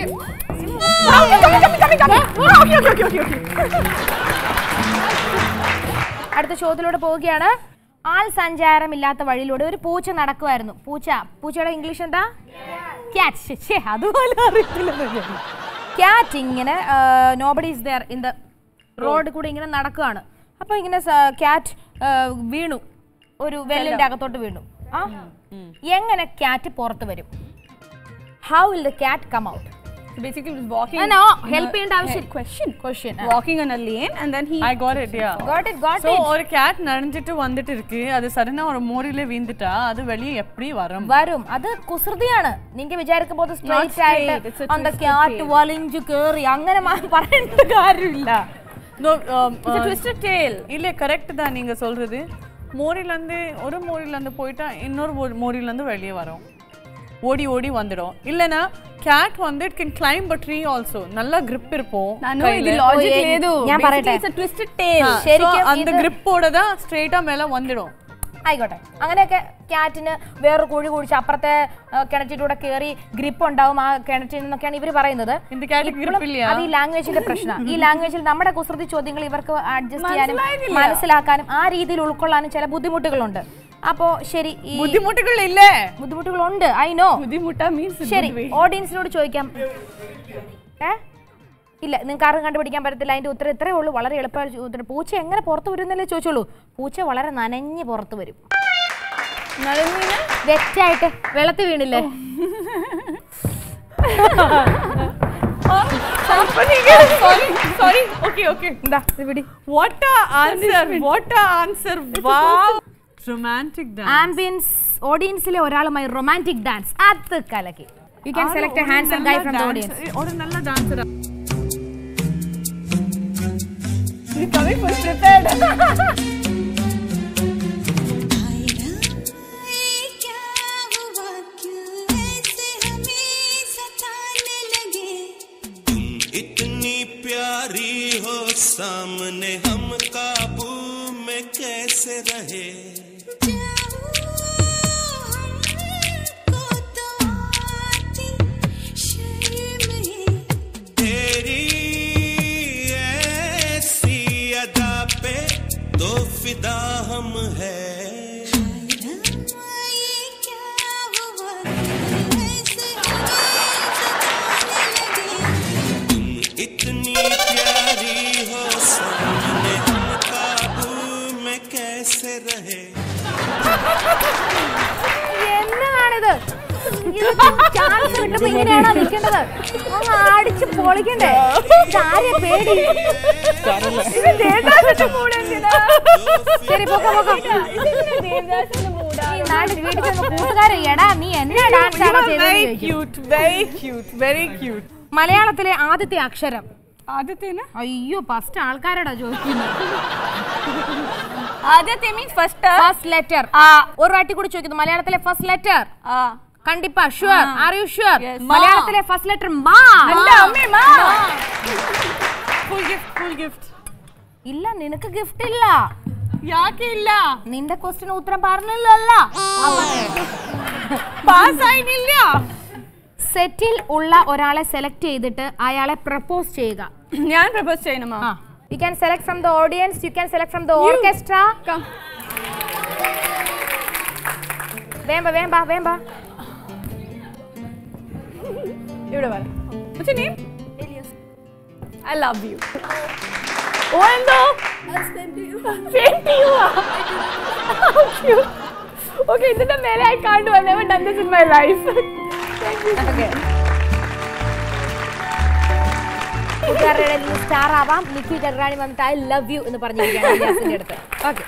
അടുത്ത ചോദ്യത്തിലൂടെ പോവുകയാണ് ആൾ സഞ്ചാരമില്ലാത്ത വഴിയിലൂടെ ഒരു പൂച്ച നടക്കുമായിരുന്നു പൂച്ച പൂച്ചയുടെ ഇംഗ്ലീഷ് എന്താ ക്യാറ്റ് അതുപോലെ അറിയത്തില്ല ക്യാറ്റ് ഇങ്ങനെ nobody is there in the road കൂടി ഇങ്ങനെ നടക്കുകയാണ് അപ്പൊ ഇങ്ങനെ ക്യാറ്റ് വീണു ഒരു വെല്ലിന്റെ അകത്തോട്ട് വീണു ആ എങ്ങനെ ക്യാറ്റ് പുറത്ത് വരും how will the cat come out So basically, he was walking. No help ചെയ്യേണ്ട ആവശ്യം question. Question Walking on a lane, and then he. I got it, yeah. Got it got So, it ஒரு கேட் நடந்துட்டு வந்துட்டு இருக்கு அது சடனா ஒரு மோரில வீந்துட்டா அது வெளியே எப்படி வரும் വരും അത് കുസൃതിയാണ് നിങ്ങ വിചാരിക്കുമ്പോൾ സ്ട്രൈറ്റ് straight, ആയിട്ട് it's a അന്ത twisted ക്യാറ്റ് tail. വലിഞ്ചു കേറി അങ്ങനെ മ- പറയേണ്ട കാര്യമില്ല No, um, It's a uh, twisted tail. இல்ல கரெக்ட் தான் நீங்க சொல்றது மோரில இருந்து ஒரு மோரில இருந்து போயிட்டா இன்னொரு மோ- மோரில இருந்து வெளியே வரும் ஓடி ஓடி வந்துடும் இல்லனா கேட் வந்து it can climb a tree also நல்லா grip இருப்போம் ನಾನು கையில. ಇದು ಲಾಜಿಕ್ ಓ, ಏ- ಲೇದು ഞാൻ Basically, പറയട്ടെ. it's a twisted tail. Ah, so ശരിക്കും அந்த ഇത് gripஓட தான் ஸ்ட்ரெயிட்டா மேல வந்துடும் ആയിക്കോട്ടെ അങ്ങനെയൊക്കെ ക്യാറ്റിന് വേറൊരു കുഴി കുഴിച്ച് അപ്പുറത്തെ ആ, കിണറ്റിലൂടെ കയറി ഗ്രിപ്പ് ഉണ്ടാവും ആ കിണറ്റിൽ നിന്നൊക്കെയാണ് ഇവർ പറയുന്നത് இந்த கேட்டுக்கு grip ഇപ്പോഴും இல்லையா അത് ഈ ലാംഗ്വേജിന്റെ പ്രശ്നം ഈ ലാംഗ്വേജിൽ നമ്മുടെ കുസൃതി ചോദ്യങ്ങൾ ഇവർക്ക് അഡ്ജസ്റ്റ് ചെയ്യാനും മനസ്സിലായിട്ടില്ല. മനസ്സിലാക്കാനും ആ രീതിയിൽ ഉൾക്കൊള്ളാനും ചില ബുദ്ധിമുട്ടുകളുണ്ട് അപ്പോ ശരി ഈ ബുദ്ധിമുട്ടുകൾ ഇല്ല ബുദ്ധിമുട്ടുകളുണ്ട് ഐ നോ ബുദ്ധിമുട്ട മീൻസ് ശരി ഓഡിയൻസിനോട് ചോദിക്കാം ഏ ഇല്ല നിങ്ങൾക്ക് ആരും കണ്ടുപിടിക്കാൻ പറ്റത്തില്ല അതിന്റെ ഉത്തരം ഇത്രയേ ഉള്ളൂ വളരെ എളുപ്പമായി ഉത്തരം പൂച്ച എങ്ങനെ പുറത്ത് വരുന്നല്ലേ ചോദിച്ചോളൂ പൂച്ച വളരെ നനഞ്ഞ് പുറത്ത് വരും വെറ്റായിട്ട് വെള്ളത്തിൽ വീണില്ലേ സോറി ഓക്കെ ഓക്കെ എന്താ ഇത് പിടി what answer what answer wow romantic dance ambience ഓഡിയൻസിലെ ഒരാളുമായി റൊമാൻറ്റിക് ഡാൻസ് അത് കലക്കി you can select handsome guy from the audience ഒരു നല്ല ഡാൻസർ क्या हुआ क्यों ऐसे हमें सताने लगे इतनी प्यारी हो सामने हम काबू में कैसे रहे हमको तो आती शर्म है तेरी ऐसी अदा पे तो फिदा हम है ये क्या हुआ ऐसे हमें सताने लगे तुम इतनी प्यारी हो सामने हम काबू में कैसे रहे എന്നതാണിത് ചാൻസ് കിട്ടുമ്പോ ഇങ്ങനെയാണോ നിൽക്കേണ്ടത് അങ്ങ് അടിച്ച് പൊളിക്കണ്ടേ ആരെ പേടി ശരി പൊക്ക പൊക്ക ഈ നാട് വീട്ടിൽ ചെന്ന് കൂട്ടുകാരെ എടാ നീ എന്നാ ഡാൻസ് ആണോ ചെയ്തതെന്ന് വെരി ചോദിക്കും. Cute very cute very cute മലയാളത്തിലെ ആദ്യത്തെ അക്ഷരം ആദ്യത്തേന് അയ്യോ ഫസ്റ്റ് ആൾക്കാരോടാ ചോദിക്കുന്നത് ആദ്യത്തെ മീൻസ് ഫസ്റ്റ് ഫസ്റ്റ് ലെറ്റർ ഒരു വാട്ടി കൂടി ചോദിക്കുന്നു മലയാളത്തിലെ ഫസ്റ്റ് ലെറ്റർ ആ കണ്ടിപ്പാ sure are you sure Yes. മലയാളത്തിലെ ഫസ്റ്റ് ലെറ്റർ മാ അല്ല അമ്മേ മാ ഫുൾ ഗിഫ്റ്റ് ഫുൾ ഗിഫ്റ്റ് ഇല്ല നിനക്ക് ഗിഫ്റ്റ് ഇല്ല ಯಾಕೆ ಇಲ್ಲ നിന്റെ ക്വസ്റ്റിന് ഉത്തരം പറഞ്ഞില്ലല്ല ಪಾಸ್ ಆಯ್ನಿಲ್ಲ സെറ്റിൽ ഉള്ള ഒരാളെ സെലക്ട് ചെയ്തിട്ട് അയാളെ പ്രപ്പോസ് ചെയ്യുക ഞാൻ പ്രപ്പോസ് ചെയ്യണമാ you can select from the audience you can select from the orchestra Come. വേമ്പ വേമ്പ വേമ്പ ഇവിടെ വര What's your name? I love you. ഓ എന്തോ Same to you. How cute. Okay, ഇതിന്റെ മേലെ I can't do. I've never done this in my life. Thank you. Okay. കൂട്ടുകാരുടെ നീ സ്റ്റാർ ആവാം നിക്കി ചക്രാണി വന്നിട്ട് ഐ ലവ് യു എന്ന് പറഞ്ഞിരിക്കുകയാണ് ഇലിയാസിന്റെ അടുത്ത് ഓക്കെ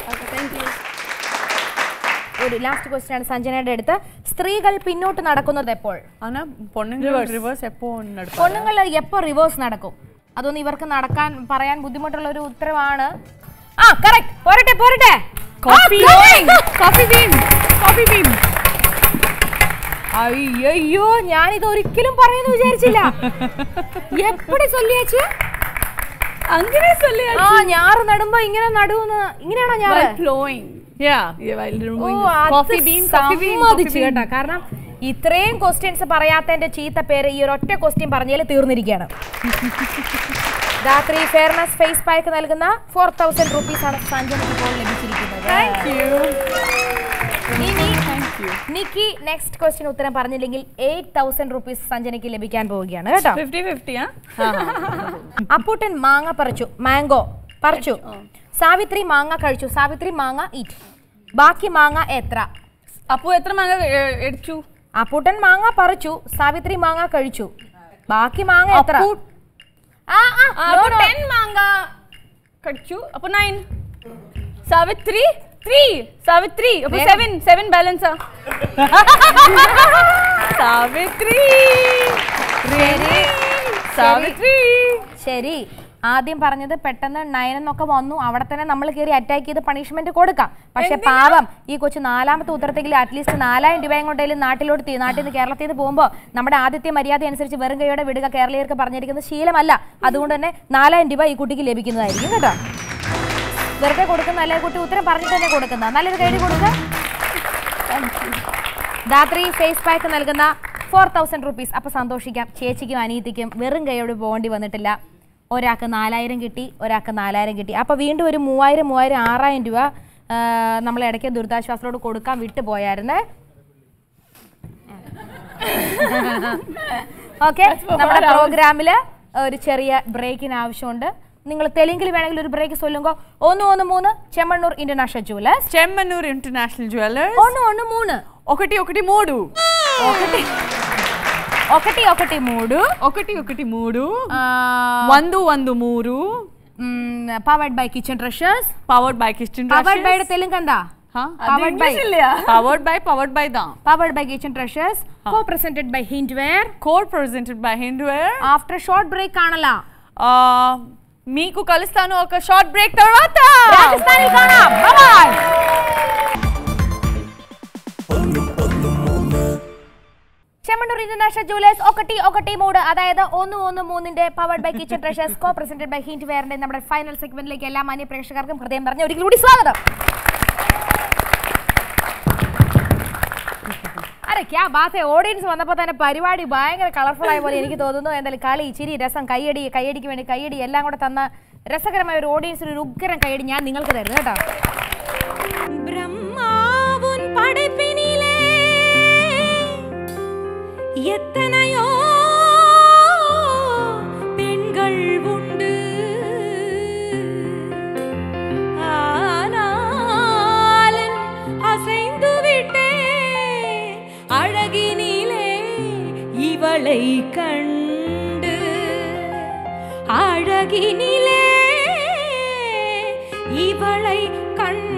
ഒരു ലാസ്റ്റ് ക്വസ്റ്റ്യൻ ആണ് സഞ്ജനയുടെ അടുത്ത് സ്ത്രീകൾ പിന്നോട്ട് നടക്കുന്നത് എപ്പോൾ ஆனா பொண்ணுங்க ரிவர்ஸ் எப்போ நடப்பாங்க പൊണ്ണുങ്ങൾ എപ്പോ റിവേഴ്സ് നടക്കും അതൊന്നും ഇവർക്ക് നടക്കാൻ പറയാൻ ബുദ്ധിമുട്ടുള്ള ഒരു ഉത്തരവാണ് ആ കറക്റ്റ് പോരട്ടെ പോരട്ടെ Coffee. Coffee bean. Coffee bean. അയ്യോ ഞാൻ ഇത് ഒരിക്കലും പറയുന്നു വിചാരിച്ചില്ല എപ്പടി ചൊല്ലിയാച്ചു അങ്ങനെ சொல்லி ആ ഞാറ് നടുമ്പോ ഇങ്ങനെ നടുന്ന് ഇങ്ങനെയാണോ ഞാറ് while flowing. Yeah. Yeah, while ഓ removing അത് the coffee bean, coffee bean, coffee സമ്മതിച്ചു bean. കേട്ടോ കാരണം ഇത്രയും ക്വസ്റ്റ്യൻസ് പറയാത്തതിന്റെ ചീത്ത പേര് ഈ ഒരൊറ്റ ക്വസ്റ്റ്യൻ പറഞ്ഞാൽ തീർന്നിരിക്കുകയാണ് രാത്രി ഫെയർനെസ് ഫേസ് പാക്ക് നൽകുന്ന ഫോർ തൗസൻഡ് റുപ്പീസ് ആണ് സഞ്ജനയ്ക്ക് ഇപ്പോൾ ലഭിച്ചിരിക്കുന്നത് Thank you. ഇനി Thank you. Nikki next question ഉത്തരം പറഞ്ഞില്ലെങ്കിൽ എയ്റ്റ് തൗസൻഡ് റുപ്പീസ് സഞ്ജനയ്ക്ക് ലഭിക്കാൻ പോവുകയാണ് കേട്ടോ 50-50, huh? അപ്പൂട്ടൻ മാങ്ങ പറിച്ചു മാംഗോ പറിച്ചു സാവിത്രി മാങ്ങ കഴിച്ചു സാവിത്രി മാങ്ങ ഈറ്റ് ബാക്കി മാങ്ങ എത്ര അപ്പു എത്ര മാങ്ങ എ- എടുത്തു അപ്പൂട്ടൻ മാങ്ങ പറിച്ചു സാവിത്രി മാങ്ങ കഴിച്ചു ബാക്കി മാങ്ങ എത്ര അപ്പു- ആ, ആ, ആ, no, അപ്പൊ no. ടെൻ മാങ്ങ കഴിച്ചു അപ്പൊ നയൻ സാവിത്രി ത്രീ സാവിത്രി അപ്പൊ വേഗം. സെവൻ സെവൻ ബാലൻസാ സാവിത്രി ശരി. സാവിത്രി ശരി ആദ്യം പറഞ്ഞത് പെട്ടെന്ന് നയൻ എന്നൊക്കെ വന്നു അവിടെ തന്നെ നമ്മൾ കയറി അറ്റാക്ക് ചെയ്ത് പണിഷ്മെന്റ് കൊടുക്കാം പക്ഷെ പാവം ഈ കൊച്ചു നാലാമത്തെ ഉത്തരത്തെങ്കിലും അറ്റ്ലീസ്റ്റ് നാലായിരം രൂപയും കൊണ്ടെങ്കിലും നാട്ടിലോട്ട് തി- നാട്ടിൽ നിന്ന് കേരളത്തിൽ നിന്ന് പോകുമ്പോൾ നമ്മുടെ ആദ്യത്തെ മര്യാദ അനുസരിച്ച് വെറും കൈയോടെ വിടുക കേരളീയർക്ക് പറഞ്ഞിരിക്കുന്നത് ശീലമല്ല അതുകൊണ്ട് തന്നെ നാലായിരം രൂപ ഈ കുട്ടിക്ക് ലഭിക്കുന്നതായിരിക്കും കേട്ടോ വെറുതെ കൊടുക്കുന്ന നല്ല കുട്ടി ഉത്തരം പറഞ്ഞിട്ട് തന്നെ കൊടുക്കുന്ന നല്ലൊരു കൈഡി കൊടുക്കുക രാത്രി ഫേസ് പാക്ക് നൽകുന്ന ഫോർ തൗസൻഡ് റുപ്പീസ് അപ്പൊ സന്തോഷിക്കാം ചേച്ചിക്കും അനീതിക്കും വെറും കൈയോട് പോകേണ്ടി വന്നിട്ടില്ല ഒരാൾക്ക് നാലായിരം കിട്ടി ഒരാൾക്ക് നാലായിരം കിട്ടി അപ്പൊ വീണ്ടും ഒരു മൂവായിരം മൂവായിരം ആറായിരം രൂപ ആ, നമ്മൾ ഇടയ്ക്ക് ദുരിതാശ്വാസത്തോട് കൊടുക്കാൻ വിട്ടുപോയായിരുന്നേ ഓക്കെ നമ്മുടെ പ്രോഗ്രാമില് ഒരു ചെറിയ ബ്രേക്കിന് ആവശ്യമുണ്ട് നിങ്ങൾ തെലുങ്കിൽ വേണമെങ്കിൽ ഒരു ബ്രേക്ക് സൊല്ലുങ്കോ ഒന്ന് ഒന്ന് മൂന്ന് Chemmanur International Jewellers Chemmanur International Jewellers ഒന്ന് ഒന്ന് మూడు ఒకటి ఒకటి మూడు ఒకటి ఒకటి ఒకటి మూడు ఒకటి ఒకటి మూడు ఆ, వందు వందు మూడు మ్, powered by Kitchen Treasures powered by Kitchen powered by Telugu అందా powered by powered by powered by దా powered by Kitchen Treasures co presented by Hindware co presented by Hindware after short break కానలా మీకు కలుస్తాను ఒక షార్ట్ బ్రేక్ తర్వాత రాజస్థానీ കാണാം ബൈ ചെമ്മണ്ണൂർ ഇന്റർനാഷണൽ ജുവലേഴ്സ് ఒకటి ఒకటి మూడు അതായത് ഒന്ന് ഒന്ന് മൂന്നിന്റെ powered by kitchen treasures co presented by hint വെയറിന്റെ നമ്മുടെ ഫൈനൽ സെഗ്മെന്റിലേക്ക് എല്ലാ മാന്യ പ്രേക്ഷകർക്കും ഹൃദയം നിറഞ്ഞ ഒരിക്കൽ കൂടി സ്വാഗതം അരെ ക്യാ ബാത്ത് ഓഡിയൻസ് വന്നപ്പോൾ തന്നെ പരിപാടി ഭയങ്കര കളർഫുൾ ആയ പോലെ എനിക്ക് തോന്നുന്നു എന്തായാലും കളി ചിരി രസം കൈയടി കൈയടിക്ക് വേണ്ടി കൈയടി എല്ലാം കൂടെ തന്ന രസകരമായ ഒരു ഓഡിയൻസിന് ഒരു ഉഗ്രം കൈയടി ഞാൻ നിങ്ങൾക്ക് തരുന്നു കേട്ടോ பிரம்மாவுன் படைப்பினிலே எத்தனையோ பெண்கள் உண்டு ஆனாலும் அசைந்து விட்டே அழகினிலே இவளை கண்டு அழகினிலே இவளை கண்டு